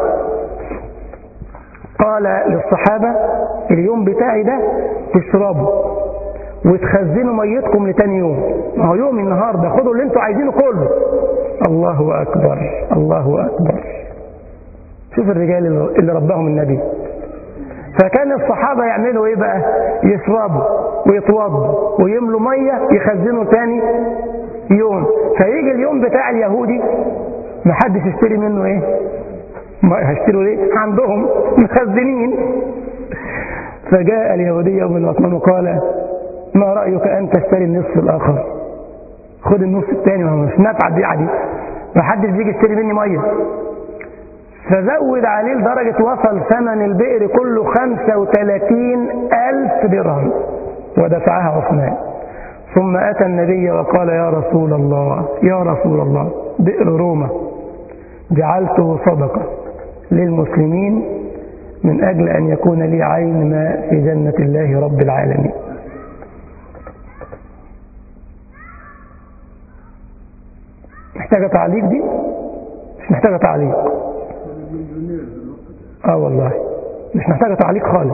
S1: قال للصحابة اليوم بتاعي ده تشربوا وتخزنوا ميتكم لتاني يوم ما هو يوم النهارده خدوا اللي انتوا عايزينه كله الله اكبر الله اكبر شوف الرجال اللي ربهم النبي فكان الصحابة يعملوا ايه بقى يشربوا ويتوضوا ويملوا مية يخزنوا تاني يوم فيجي اليوم بتاع اليهودي محدش يشتري منه ايه ما هيشتروا ايه عندهم مخزنين فجاء اليهودي يوم العثمان وقال ما رأيك أن تشتري النصف الآخر خد النص الثاني ما هو مش نافعة البيعة دي محدش بيجي يشتري مني مية فزود عليه لدرجة وصل ثمن البئر كله 35 ألف درهم ودفعها عثمان ثم أتى النبي وقال يا رسول الله يا رسول الله بئر روما جعلته صدقة للمسلمين من أجل أن يكون لي عين ماء في جنة الله رب العالمين محتاجة تعليق دي مش محتاجة تعليق اه والله مش محتاجة تعليق خالص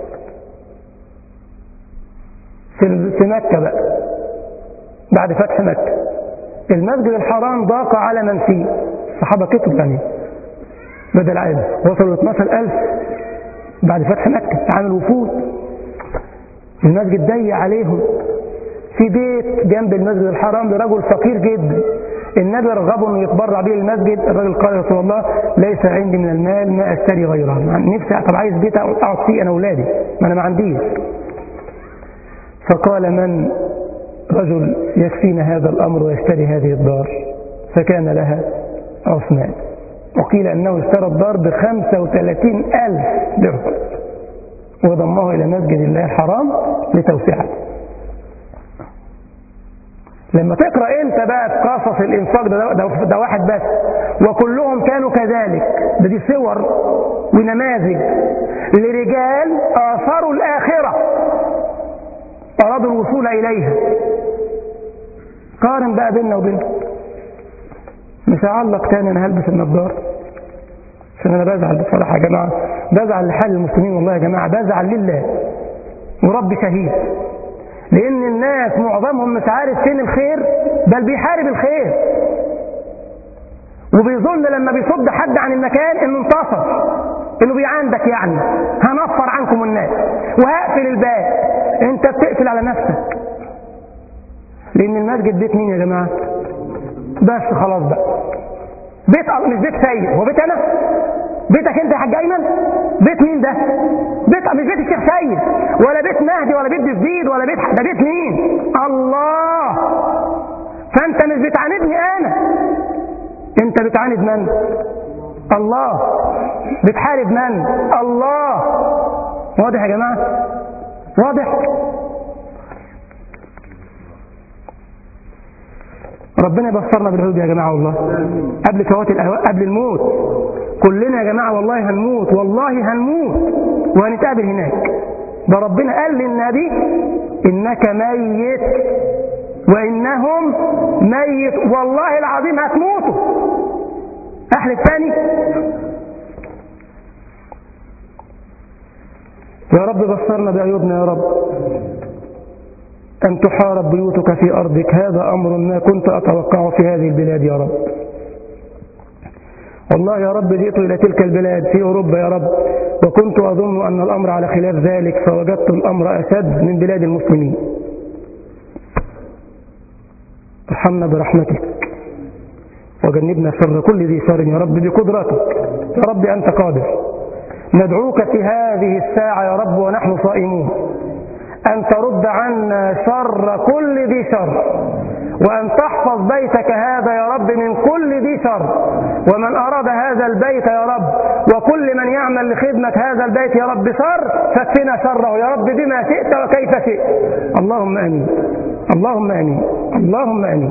S1: في في مكة بقى بعد فتح مكة المسجد الحرام ضاق على من فيه الصحابة كتب يعني بدل عام وصلوا 12000 بعد فتح مكة عامل وفود المسجد ضيق عليهم في بيت جنب المسجد الحرام لرجل فقير جدا النبي رغبه انه يتبرع به المسجد الراجل قال يا رسول الله ليس عندي من المال ما اشتري غيره نفسي طب عايز بيت اقعد فيه انا واولادي ما انا ما عنديش فقال من رجل يكفينا هذا الامر ويشتري هذه الدار فكان لها عثمان وقيل انه اشترى الدار ب 35 الف درهم وضمه الى مسجد الله الحرام لتوسعته لما تقرأ انت بقى في قصص الانفاق ده, ده, ده واحد بس وكلهم كانوا كذلك ده دي صور ونماذج لرجال آثروا الآخرة أرادوا الوصول إليها قارن بقى بيننا وبينهم مش هعلق تاني أنا هلبس النضارة عشان أنا بزعل بصراحة يا جماعة بزعل لحال المسلمين والله يا جماعة بزعل لله ورب شهيد لأن الناس معظمهم مش عارف فين الخير بل بيحارب الخير وبيظن لما بيصد حد عن المكان انه انتصر انه بيعاندك يعني هنفر عنكم الناس وهقفل الباب انت بتقفل على نفسك لان المسجد بيت مين يا جماعه بس خلاص بقى بيت مش بيت سيد هو بيت انا بيتك انت يا حاج ايمن بيت مين ده بيت مش بيت الشيخ سيد ولا بيت مهدي ولا بيت جديد ولا بيت ده بيت مين الله فانت مش بتعاندني انا انت بتعاند من الله بتحارب من الله واضح يا جماعه واضح ربنا يبصرنا بالعود يا جماعه والله قبل فوات الأهواء قبل الموت كلنا يا جماعه والله هنموت والله هنموت وهنتقابل هناك ده ربنا قال للنبي انك ميت وانهم ميت والله العظيم هتموتوا احلف تاني يا رب بصرنا بعيوبنا يا رب أن تحارب بيوتك في أرضك هذا أمر ما كنت أتوقعه في هذه البلاد يا رب والله يا رب جئت إلى تلك البلاد في أوروبا يا رب وكنت أظن أن الأمر على خلاف ذلك فوجدت الأمر أشد من بلاد المسلمين ارحمنا برحمتك وجنبنا شر كل ذي شر يا رب بقدرتك يا رب أنت قادر ندعوك في هذه الساعة يا رب ونحن صائمون أن ترد عنا شر كل ذي شر وأن تحفظ بيتك هذا يا رب من كل ذي شر ومن أراد هذا البيت يا رب وكل من يعمل لخدمة هذا البيت يا رب شر فاكفنا شره يا رب بما شئت وكيف شئت اللهم أمين اللهم أمين اللهم أمين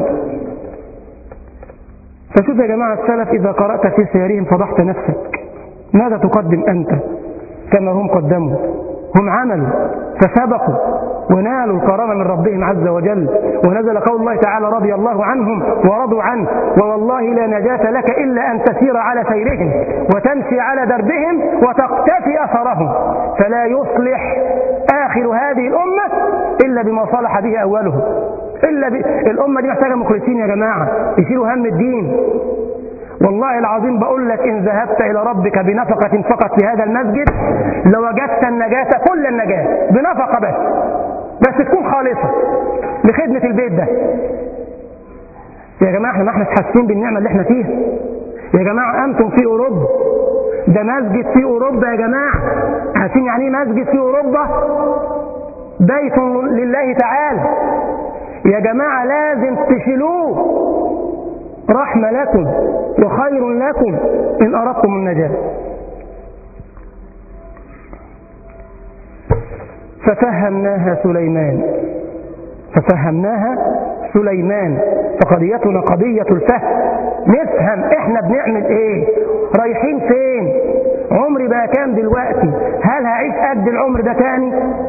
S1: فشوف يا جماعة السلف إذا قرأت في سيرهم فضحت نفسك ماذا تقدم أنت كما هم قدموا هم عملوا فسبقوا ونالوا الكرامة من ربهم عز وجل ونزل قول الله تعالى رضي الله عنهم ورضوا عنه ووالله لا نجاة لك إلا أن تسير على سيرهم وتمشي على دربهم وتقتفي أثرهم فلا يصلح آخر هذه الأمة إلا بما صلح به أولهم إلا ب... الأمة دي محتاجة مخلصين يا جماعة يشيلوا هم الدين والله العظيم بقول لك إن ذهبت إلى ربك بنفقة فقط في هذا المسجد لوجدت النجاة كل النجاة بنفقة بس بس تكون خالصة لخدمة البيت ده يا جماعة احنا ما احنا حاسين بالنعمة اللي احنا فيها يا جماعة أنتم في أوروبا ده مسجد في أوروبا يا جماعة حاسين يعني ايه مسجد في أوروبا بيت لله تعالى يا جماعة لازم تشيلوه رحمة لكم وخير لكم إن أردتم النجاة ففهمناها سليمان ففهمناها سليمان فقضيتنا قضية الفهم نفهم احنا بنعمل ايه رايحين فين عمري بقى كام دلوقتي هل هعيش قد العمر ده تاني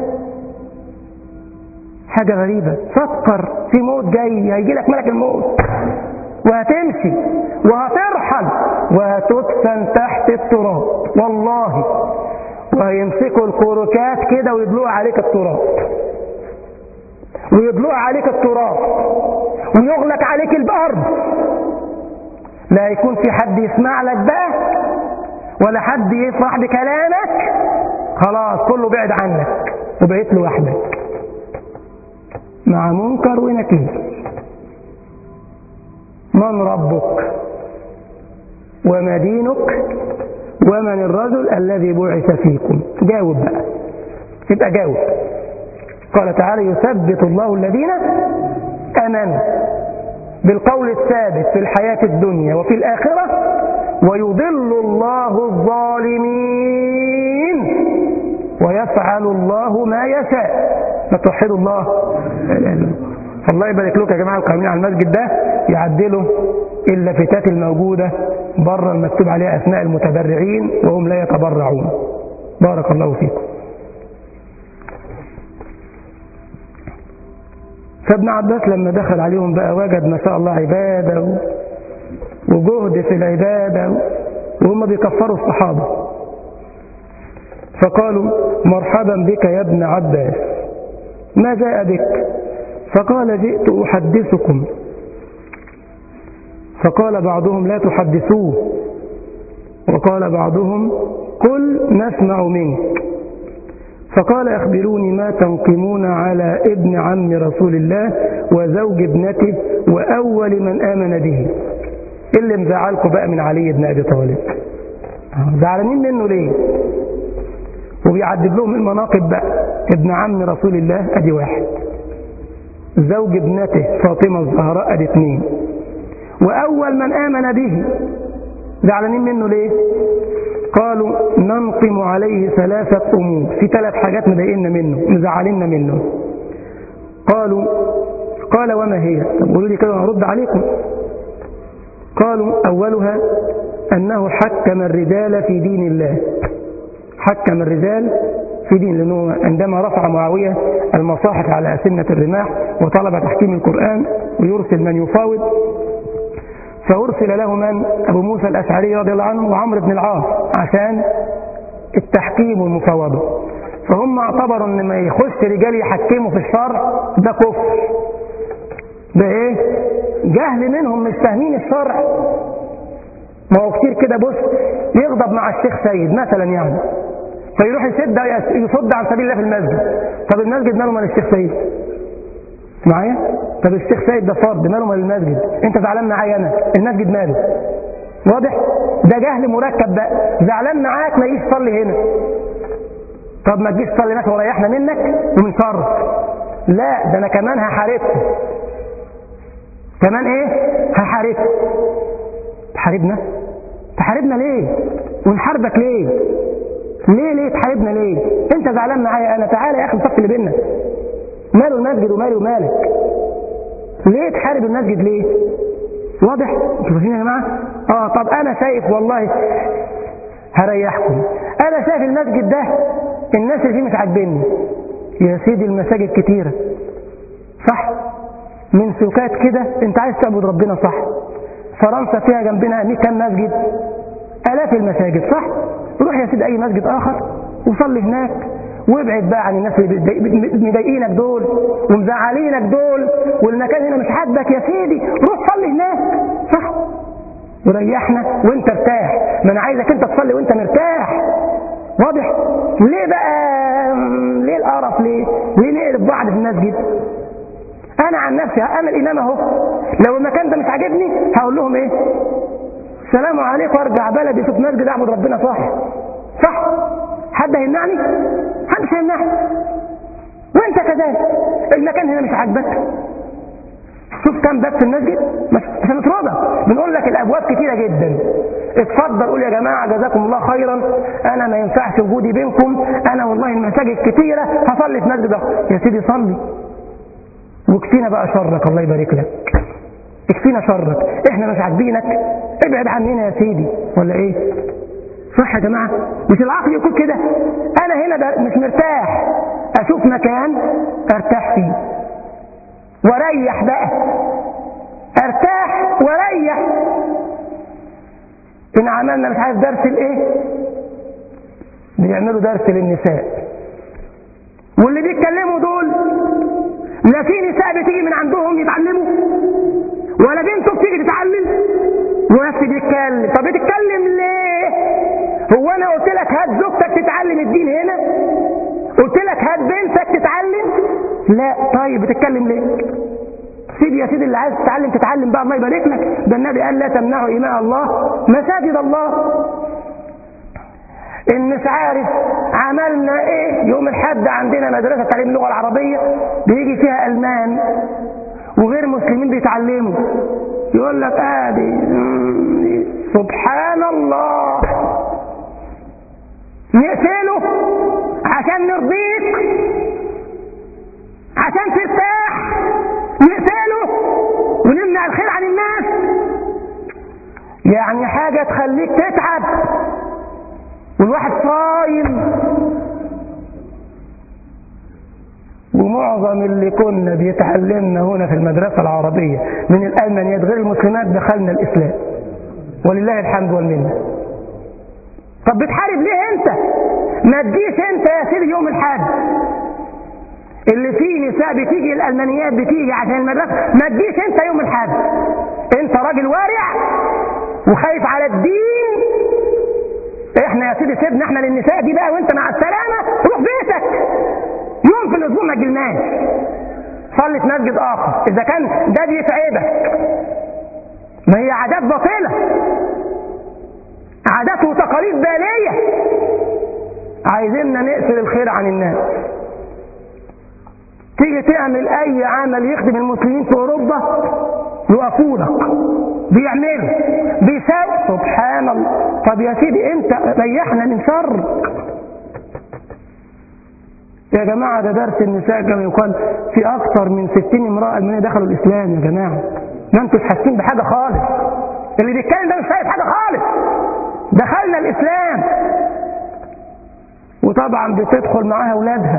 S1: حاجة غريبة فكر في موت جاي هيجي لك ملك الموت وهتمشي وهترحل وهتدفن تحت التراب والله وهيمسكوا الكوركات كده ويدلقوا عليك التراب ويدلقوا عليك التراب ويغلق عليك الارض لا يكون في حد يسمع لك بقى ولا حد يفرح بكلامك خلاص كله بعد عنك وبقيت لوحدك مع منكر ونكير من ربك وما دينك ومن الرجل الذي بعث فيكم جاوب بقى يبقى جاوب قال تعالى يثبت الله الذين امنوا بالقول الثابت في الحياة الدنيا وفي الآخرة ويضل الله الظالمين ويفعل الله ما يشاء فتوحد الله الله يبارك لكم يا جماعة القائمين على المسجد ده يعدلوا اللافتات الموجودة بره المكتوب عليها أثناء المتبرعين وهم لا يتبرعون بارك الله فيكم فابن عباس لما دخل عليهم بقى وجد ما شاء الله عبادة وجهد في العبادة وهم بيكفروا الصحابة فقالوا مرحبا بك يا ابن عباس ما جاء بك فقال جئت أحدثكم فقال بعضهم لا تحدثوه وقال بعضهم قل نسمع منك فقال أخبروني ما تنقمون على ابن عم رسول الله وزوج ابنته وأول من آمن به اللي مزعلكم بقى من علي بن أبي طالب زعلانين منه ليه وبيعدد لهم المناقب بقى ابن عم رسول الله ادي واحد زوج ابنته فاطمة الزهراء ادي اثنين واول من امن به زعلانين منه ليه قالوا ننقم عليه ثلاثة امور في ثلاث حاجات مضايقنا منه مزعلنا منه قالوا قال وما هي طب قولوا لي كده هرد عليكم قالوا اولها انه حكم الرجال في دين الله حكم الرجال في دين لأنه عندما رفع معاوية المصاحف على أسنة الرماح وطلب تحكيم القرآن ويرسل من يفاوض فأرسل له من أبو موسى الأشعري رضي الله عنه وعمرو بن العاص عشان التحكيم والمفاوضة فهم اعتبروا ان ما يخش رجال يحكموا في الشرع ده كفر ده ايه جهل منهم مش فاهمين الشرع ما هو كتير كده بص يغضب مع الشيخ سيد مثلا يعني فيروح يسد يصد عن سبيل الله في المسجد طب المسجد ماله مال الشيخ سيد معايا طب الشيخ سيد ده فرد ماله مال المسجد انت زعلان معايا انا المسجد ماله واضح ده جهل مركب بقى زعلان معاك ما يجيش تصلي هنا طب ما تجيش تصلي هناك وريحنا منك ومن شر لا ده انا كمان هحاربكم كمان ايه هحاربكم تحاربنا تحاربنا ليه ونحاربك ليه ليه ليه تحاربنا ليه انت زعلان معايا انا تعالى يا اخي الصف اللي بينا ماله المسجد ومالي ومالك ليه تحارب المسجد ليه واضح انتوا فاهمين يا جماعه اه طب انا شايف والله هريحكم انا شايف المسجد ده الناس اللي فيه مش عاجبني يا سيدي المساجد كتيره صح من سكات كده انت عايز تعبد ربنا صح فرنسا فيها جنبنا 100 كام مسجد الاف المساجد صح روح يا سيدي اي مسجد اخر وصلي هناك وابعد بقى عن الناس اللي مضايقينك دول ومزعلينك دول والمكان هنا مش عاجبك يا سيدي روح صلي هناك صح وريحنا وانت ارتاح ما انا عايزك انت تصلي وانت مرتاح واضح ليه بقى ليه القرف ليه ليه نقلب بعض في المسجد انا عن نفسي انا الامام اهو لو المكان ده مش عاجبني هقول لهم ايه السلام عليكم وارجع بلدي اشوف مسجد اعبد ربنا صح صح حد هيمنعني محدش هيمنعني وانت كذلك المكان هنا مش عاجبك شوف كم باب في المسجد مش هنتراضى بنقول لك الابواب كتيره جدا اتفضل قول يا جماعه جزاكم الله خيرا انا ما ينفعش وجودي بينكم انا والله المساجد كتيره هصلي في مسجد يا سيدي صلي وكفينا بقى شرك الله يبارك لك اكفينا شرك احنا مش عاجبينك ابعد عننا يا سيدي ولا ايه
S2: صح يا جماعة مش العقل يقول كده أنا هنا مش مرتاح أشوف مكان أرتاح فيه واريح بقى ارتاح واريح ان عملنا مش عارف درس الايه بيعملوا درس للنساء واللي بيتكلموا دول لا في نساء بتيجي من عندهم يتعلموا ولا بنته بتيجي تتعلم ونفس بيتكلم طب بتتكلم ليه هو انا قلت لك هات زوجتك تتعلم الدين هنا قلت لك هات بنتك تتعلم لا طيب بتتكلم ليه سيب يا سيدي اللي عايز تتعلم تتعلم بقى الله يبارك لك ده النبي قال لا تمنعوا إماء الله مساجد الله إن مش عارف عملنا إيه يوم الحد عندنا مدرسة تعليم اللغة العربية بيجي فيها ألمان وغير مسلمين بيتعلموا يقول لك آدي سبحان الله نقتله عشان نرضيك عشان ترتاح نقتله ونمنع الخير عن الناس يعني حاجة تخليك تتعب والواحد صايم ومعظم اللي كنا بيتعلمنا هنا في المدرسة العربية من الألمانيات غير المسلمات دخلنا الإسلام ولله الحمد والمنة طب بتحارب ليه انت ما تجيش انت يا سيدي يوم الحد اللي فيه نساء بتيجي الألمانيات بتيجي عشان المدرسة ما تجيش انت يوم الحد انت راجل وارع وخايف على الدين احنا يا سيدي سيبنا احنا للنساء دي بقى وانت مع السلامة روح بيتك يوم في الاسبوع ما تجيلناش صلي في مسجد اخر اذا كان ده بيتعبك ما هي عادات باطلة عادات وتقاليد بالية عايزيننا نقفل الخير عن الناس تيجي تعمل اي عمل يخدم المسلمين في اوروبا يقفوا لك بيعملوا بيساوي سبحان الله طب يا سيدي انت ريحنا من شر يا جماعة ده درس النساء كما يقال في أكثر من 60 امرأة المنية دخلوا الإسلام يا جماعة ما انتوا حاسين بحاجة خالص اللي بيتكلم ده مش فاهم حاجة خالص دخلنا الإسلام وطبعا بتدخل معاها أولادها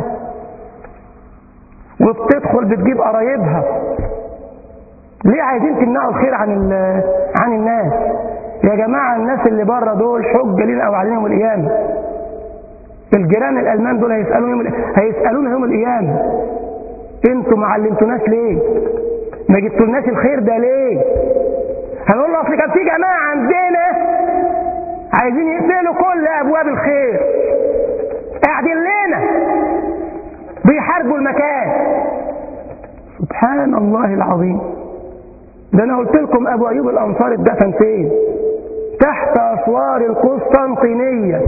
S2: وبتدخل بتجيب قرايبها ليه عايزين تمنعوا الخير عن عن الناس يا جماعة الناس اللي بره دول حجة لنا أو عليهم القيامة الجيران الألمان دول هيسألون يوم هيسألونا يوم القيامة انتوا ما علمتوناش ليه ما جبتولناش الخير ده ليه هنقول له اصل كان في جماعة عندنا عايزين يقفلوا كل أبواب الخير قاعدين لنا بيحاربوا المكان سبحان الله العظيم ده انا قلت لكم ابو ايوب الانصاري اتدفن فين تحت اسوار القسطنطينيه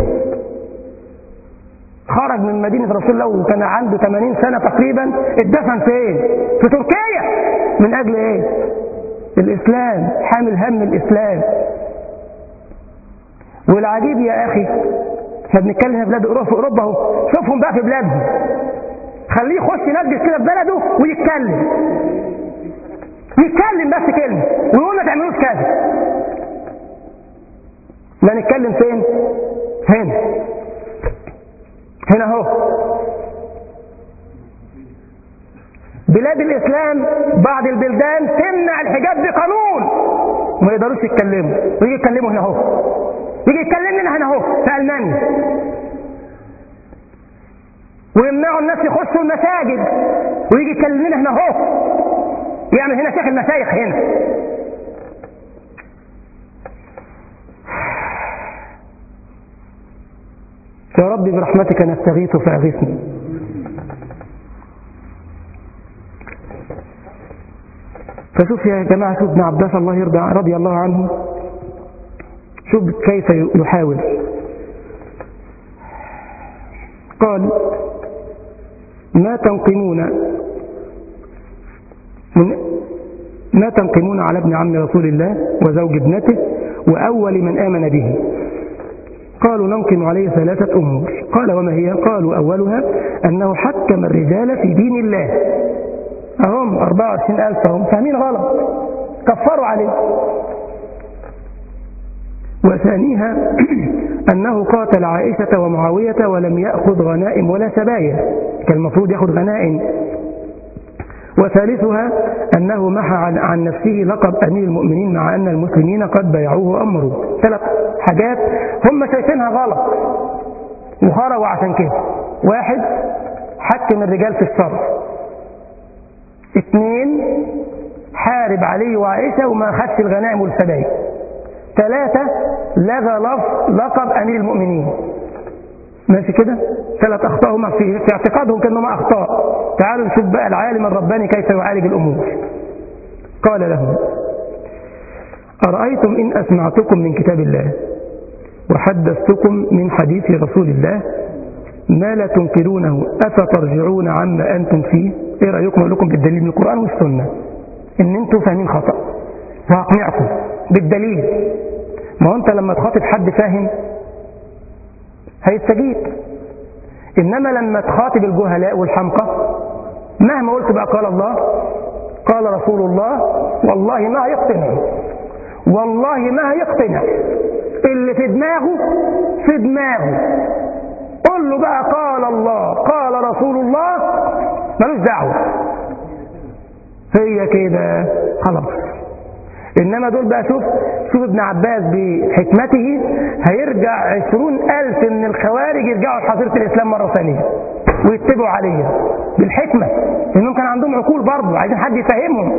S2: خرج من مدينة رسول الله وكان عنده 80 سنة تقريبا اتدفن فين في تركيا من اجل ايه الاسلام حامل هم الاسلام والعجيب يا اخي احنا بنتكلم في بلاد اوروبا في اوروبا اهو شوفهم بقى في بلادهم خليه يخش ينجز كده في بلده ويتكلم يتكلم بس كلمة ويقول ما تعملوش كذا لا نتكلم فين هنا هنا اهو بلاد الاسلام بعض البلدان تمنع الحجاب بقانون وما يقدروش يتكلموا ويجي يتكلموا هنا اهو يجي يتكلم لنا هنا اهو في المانيا ويمنعوا الناس يخشوا المساجد ويجي يتكلم لنا هنا اهو يعمل هنا شيخ المشايخ هنا يا رب برحمتك نستغيث فأغثني فشوف يا جماعة شوف ابن عباس الله يرضى رضي الله عنه شوف كيف يحاول قال ما تنقمون من ما تنقمون على ابن عم رسول الله وزوج ابنته وأول من آمن به قالوا ننقم عليه ثلاثة أمور قال وما هي قالوا أولها أنه حكم الرجال في دين الله أهم 24 ألف هم فاهمين غلط كفروا عليه وثانيها أنه قاتل عائشة ومعاوية ولم يأخذ غنائم ولا سبايا كان المفروض يأخذ غنائم وثالثها أنه محى عن, عن نفسه لقب أمير المؤمنين مع أن المسلمين قد بايعوه وأمروا ثلاث حاجات هم شايفينها غلط وخرجوا عشان كده واحد حكم الرجال في الصرف اثنين حارب علي وعائشة وما خدش الغنائم والسبايا ثلاثة لغى لفظ لقب أمير المؤمنين ماشي كده ثلاث أخطاء هم في, في اعتقادهم كأنهم أخطاء تعالوا نشوف بقى العالم الرباني كيف يعالج الأمور قال لهم أرأيتم إن أسمعتكم من كتاب الله وحدثتكم من حديث رسول الله ما لا تنكرونه أفترجعون عما أنتم فيه إيه رأيكم أقول لكم بالدليل من القرآن والسنة إن أنتم فاهمين خطأ وأقنعكم بالدليل ما هو أنت لما تخاطب حد فاهم هيستجيب إنما لما تخاطب الجهلاء والحمقى مهما قلت بقى قال الله قال رسول الله والله ما هيقتنع والله ما هيقتنع اللي في دماغه في دماغه قل له بقى قال الله قال رسول الله ملوش دعوة هي كده خلاص إنما دول بقى شوف شوف ابن عباس بحكمته هيرجع عشرون ألف من الخوارج يرجعوا لحضيرة الإسلام مرة ثانية ويتبعوا عليها بالحكمة لأنهم كان عندهم عقول برضه عايزين حد يفهمهم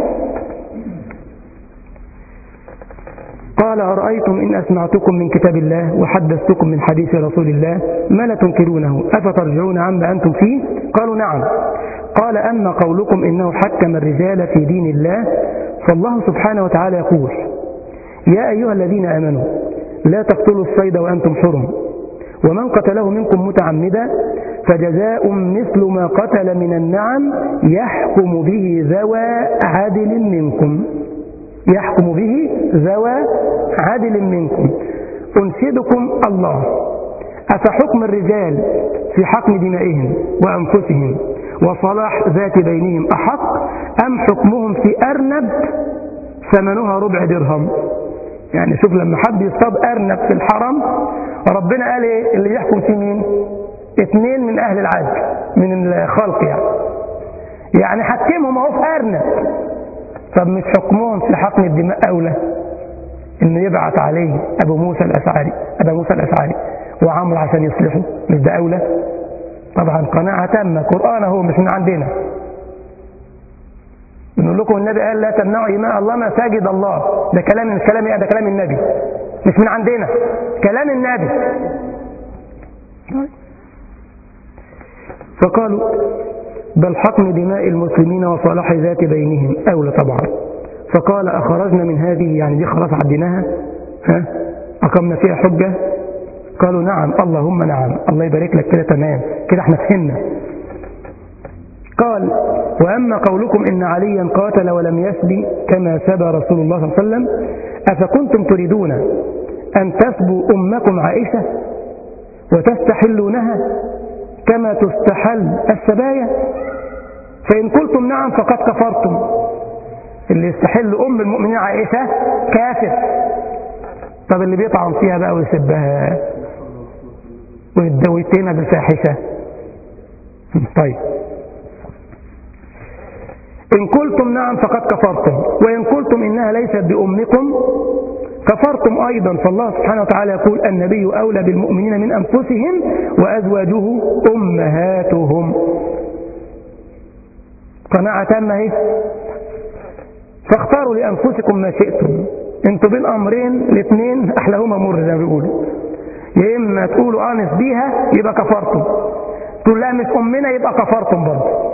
S2: قال أرأيتم إن أسمعتكم من كتاب الله وحدثتكم من حديث رسول الله ما لا تنكرونه أفترجعون عما أنتم فيه قالوا نعم قال أما قولكم إنه حكم الرجال في دين الله فالله سبحانه وتعالى يقول يا أيها الذين آمنوا لا تقتلوا الصيد وأنتم حرم ومن قتله منكم متعمدا فجزاء مثل ما قتل من النعم يحكم به ذوى عدل منكم يحكم به ذوى عدل منكم أنشدكم الله أفحكم الرجال في حقن دمائهم وأنفسهم وصلاح ذات بينهم أحق أم حكمهم في أرنب ثمنها ربع درهم يعني شوف لما حد يصطاد أرنب في الحرم ربنا قال إيه اللي يحكم في مين اثنين من أهل العدل من الخلق يعني يعني حكمهم اهو في أرنب طب مش حكمهم في حقن الدماء أولى إنه يبعث عليه أبو موسى الأشعري أبو موسى الأشعري وعمرو عشان يصلحه مش ده أولى طبعا قناعة تامة قرآن هو مش من عندنا بنقول لكم النبي قال لا تمنعوا إماء الله مساجد الله ده كلام مش كلام ده كلام النبي مش من عندنا كلام النبي فقالوا بل حقن دماء المسلمين وصلاح ذات بينهم أولى طبعا فقال أخرجنا من هذه يعني دي خلاص عديناها ها أقمنا فيها حجة قالوا نعم اللهم نعم الله يبارك لك كده تمام كده احنا فهمنا قال وأما قولكم إن عليا قاتل ولم يسبي كما سبى رسول الله صلى الله عليه وسلم أفكنتم تريدون أن تسبوا أمكم عائشة وتستحلونها كما تستحل السبايا فإن قلتم نعم فقد كفرتم اللي يستحل أم المؤمنين عائشة كافر طب اللي بيطعن فيها بقى ويسبها ويتهمها بالفاحشة طيب إن قلتم نعم فقد كفرتم وإن قلتم إنها ليست بأمكم كفرتم أيضا فالله سبحانه وتعالى يقول النبي أولى بالمؤمنين من أنفسهم وأزواجه أمهاتهم قناعة تامة اهي فاختاروا لأنفسكم ما شئتم انتوا بين أمرين الاثنين أحلاهما مر زي ما بيقولوا يا إما تقولوا آنس بيها يبقى كفرتم تقول لا مش أمنا يبقى كفرتم برضه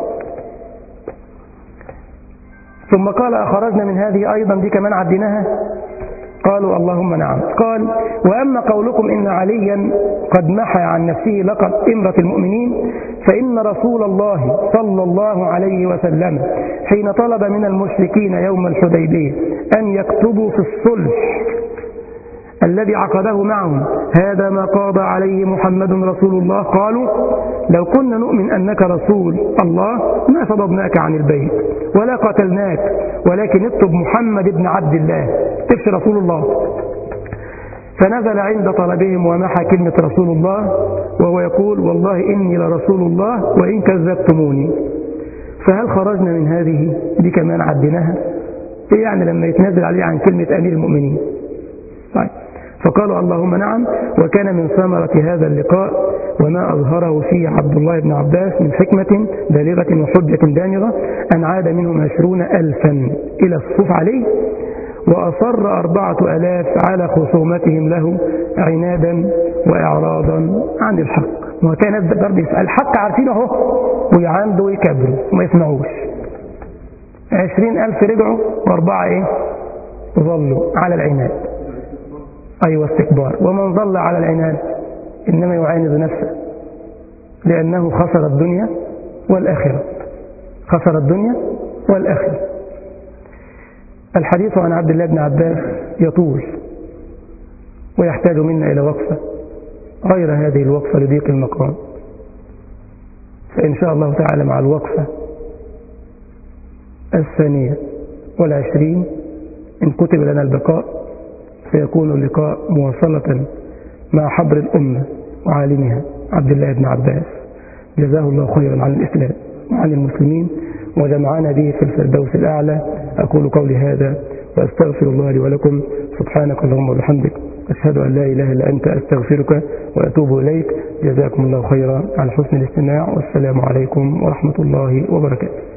S2: ثم قال أخرجنا من هذه أيضا دي كمان عديناها قالوا اللهم نعم قال وأما قولكم إن عليا قد محى عن نفسه لقب إمرة المؤمنين فإن رسول الله صلى الله عليه وسلم حين طلب من المشركين يوم الحديبية أن يكتبوا في الصلح الذي عقده معهم هذا ما قاضى عليه محمد رسول الله قالوا لو كنا نؤمن أنك رسول الله ما صددناك عن البيت ولا قتلناك ولكن اكتب محمد بن عبد الله تكتب رسول الله
S1: فنزل عند طلبهم ومحى كلمة رسول الله وهو يقول والله إني لرسول الله وإن كذبتموني فهل خرجنا من هذه دي كمان عديناها إيه يعني لما يتنزل عليه عن كلمة أمير المؤمنين طيب فقالوا اللهم نعم وكان من ثمرة هذا اللقاء وما أظهره فيه عبد الله بن عباس من حكمة بالغة وحجة دامغة أن عاد منهم عشرون ألفا إلى الصف عليه وأصر أربعة ألاف على خصومتهم له عنادا وإعراضا عن الحق وكان برضه يسأل الحق عارفينه اهو ويعاندوا ويكبروا وما يسمعوش عشرين ألف رجعوا وأربعة إيه ظلوا على العناد أيوة استكبار ومن ظل على العناد إنما يعاند نفسه لأنه خسر الدنيا والآخرة خسر الدنيا والآخرة الحديث عن عبد الله بن عباس يطول ويحتاج منا إلى وقفة غير هذه الوقفة لضيق المقام فإن شاء الله تعالى مع الوقفة الثانية والعشرين إن كتب لنا البقاء سيكون اللقاء مواصلة مع حبر الأمة وعالمها عبد الله بن عباس جزاه الله خيرا عن الإسلام وعن المسلمين وجمعنا به في الفردوس الأعلى أقول قولي هذا وأستغفر الله لي ولكم سبحانك اللهم وبحمدك أشهد أن لا إله إلا أنت أستغفرك وأتوب إليك جزاكم الله خيرا على حسن الاستماع والسلام عليكم ورحمة الله وبركاته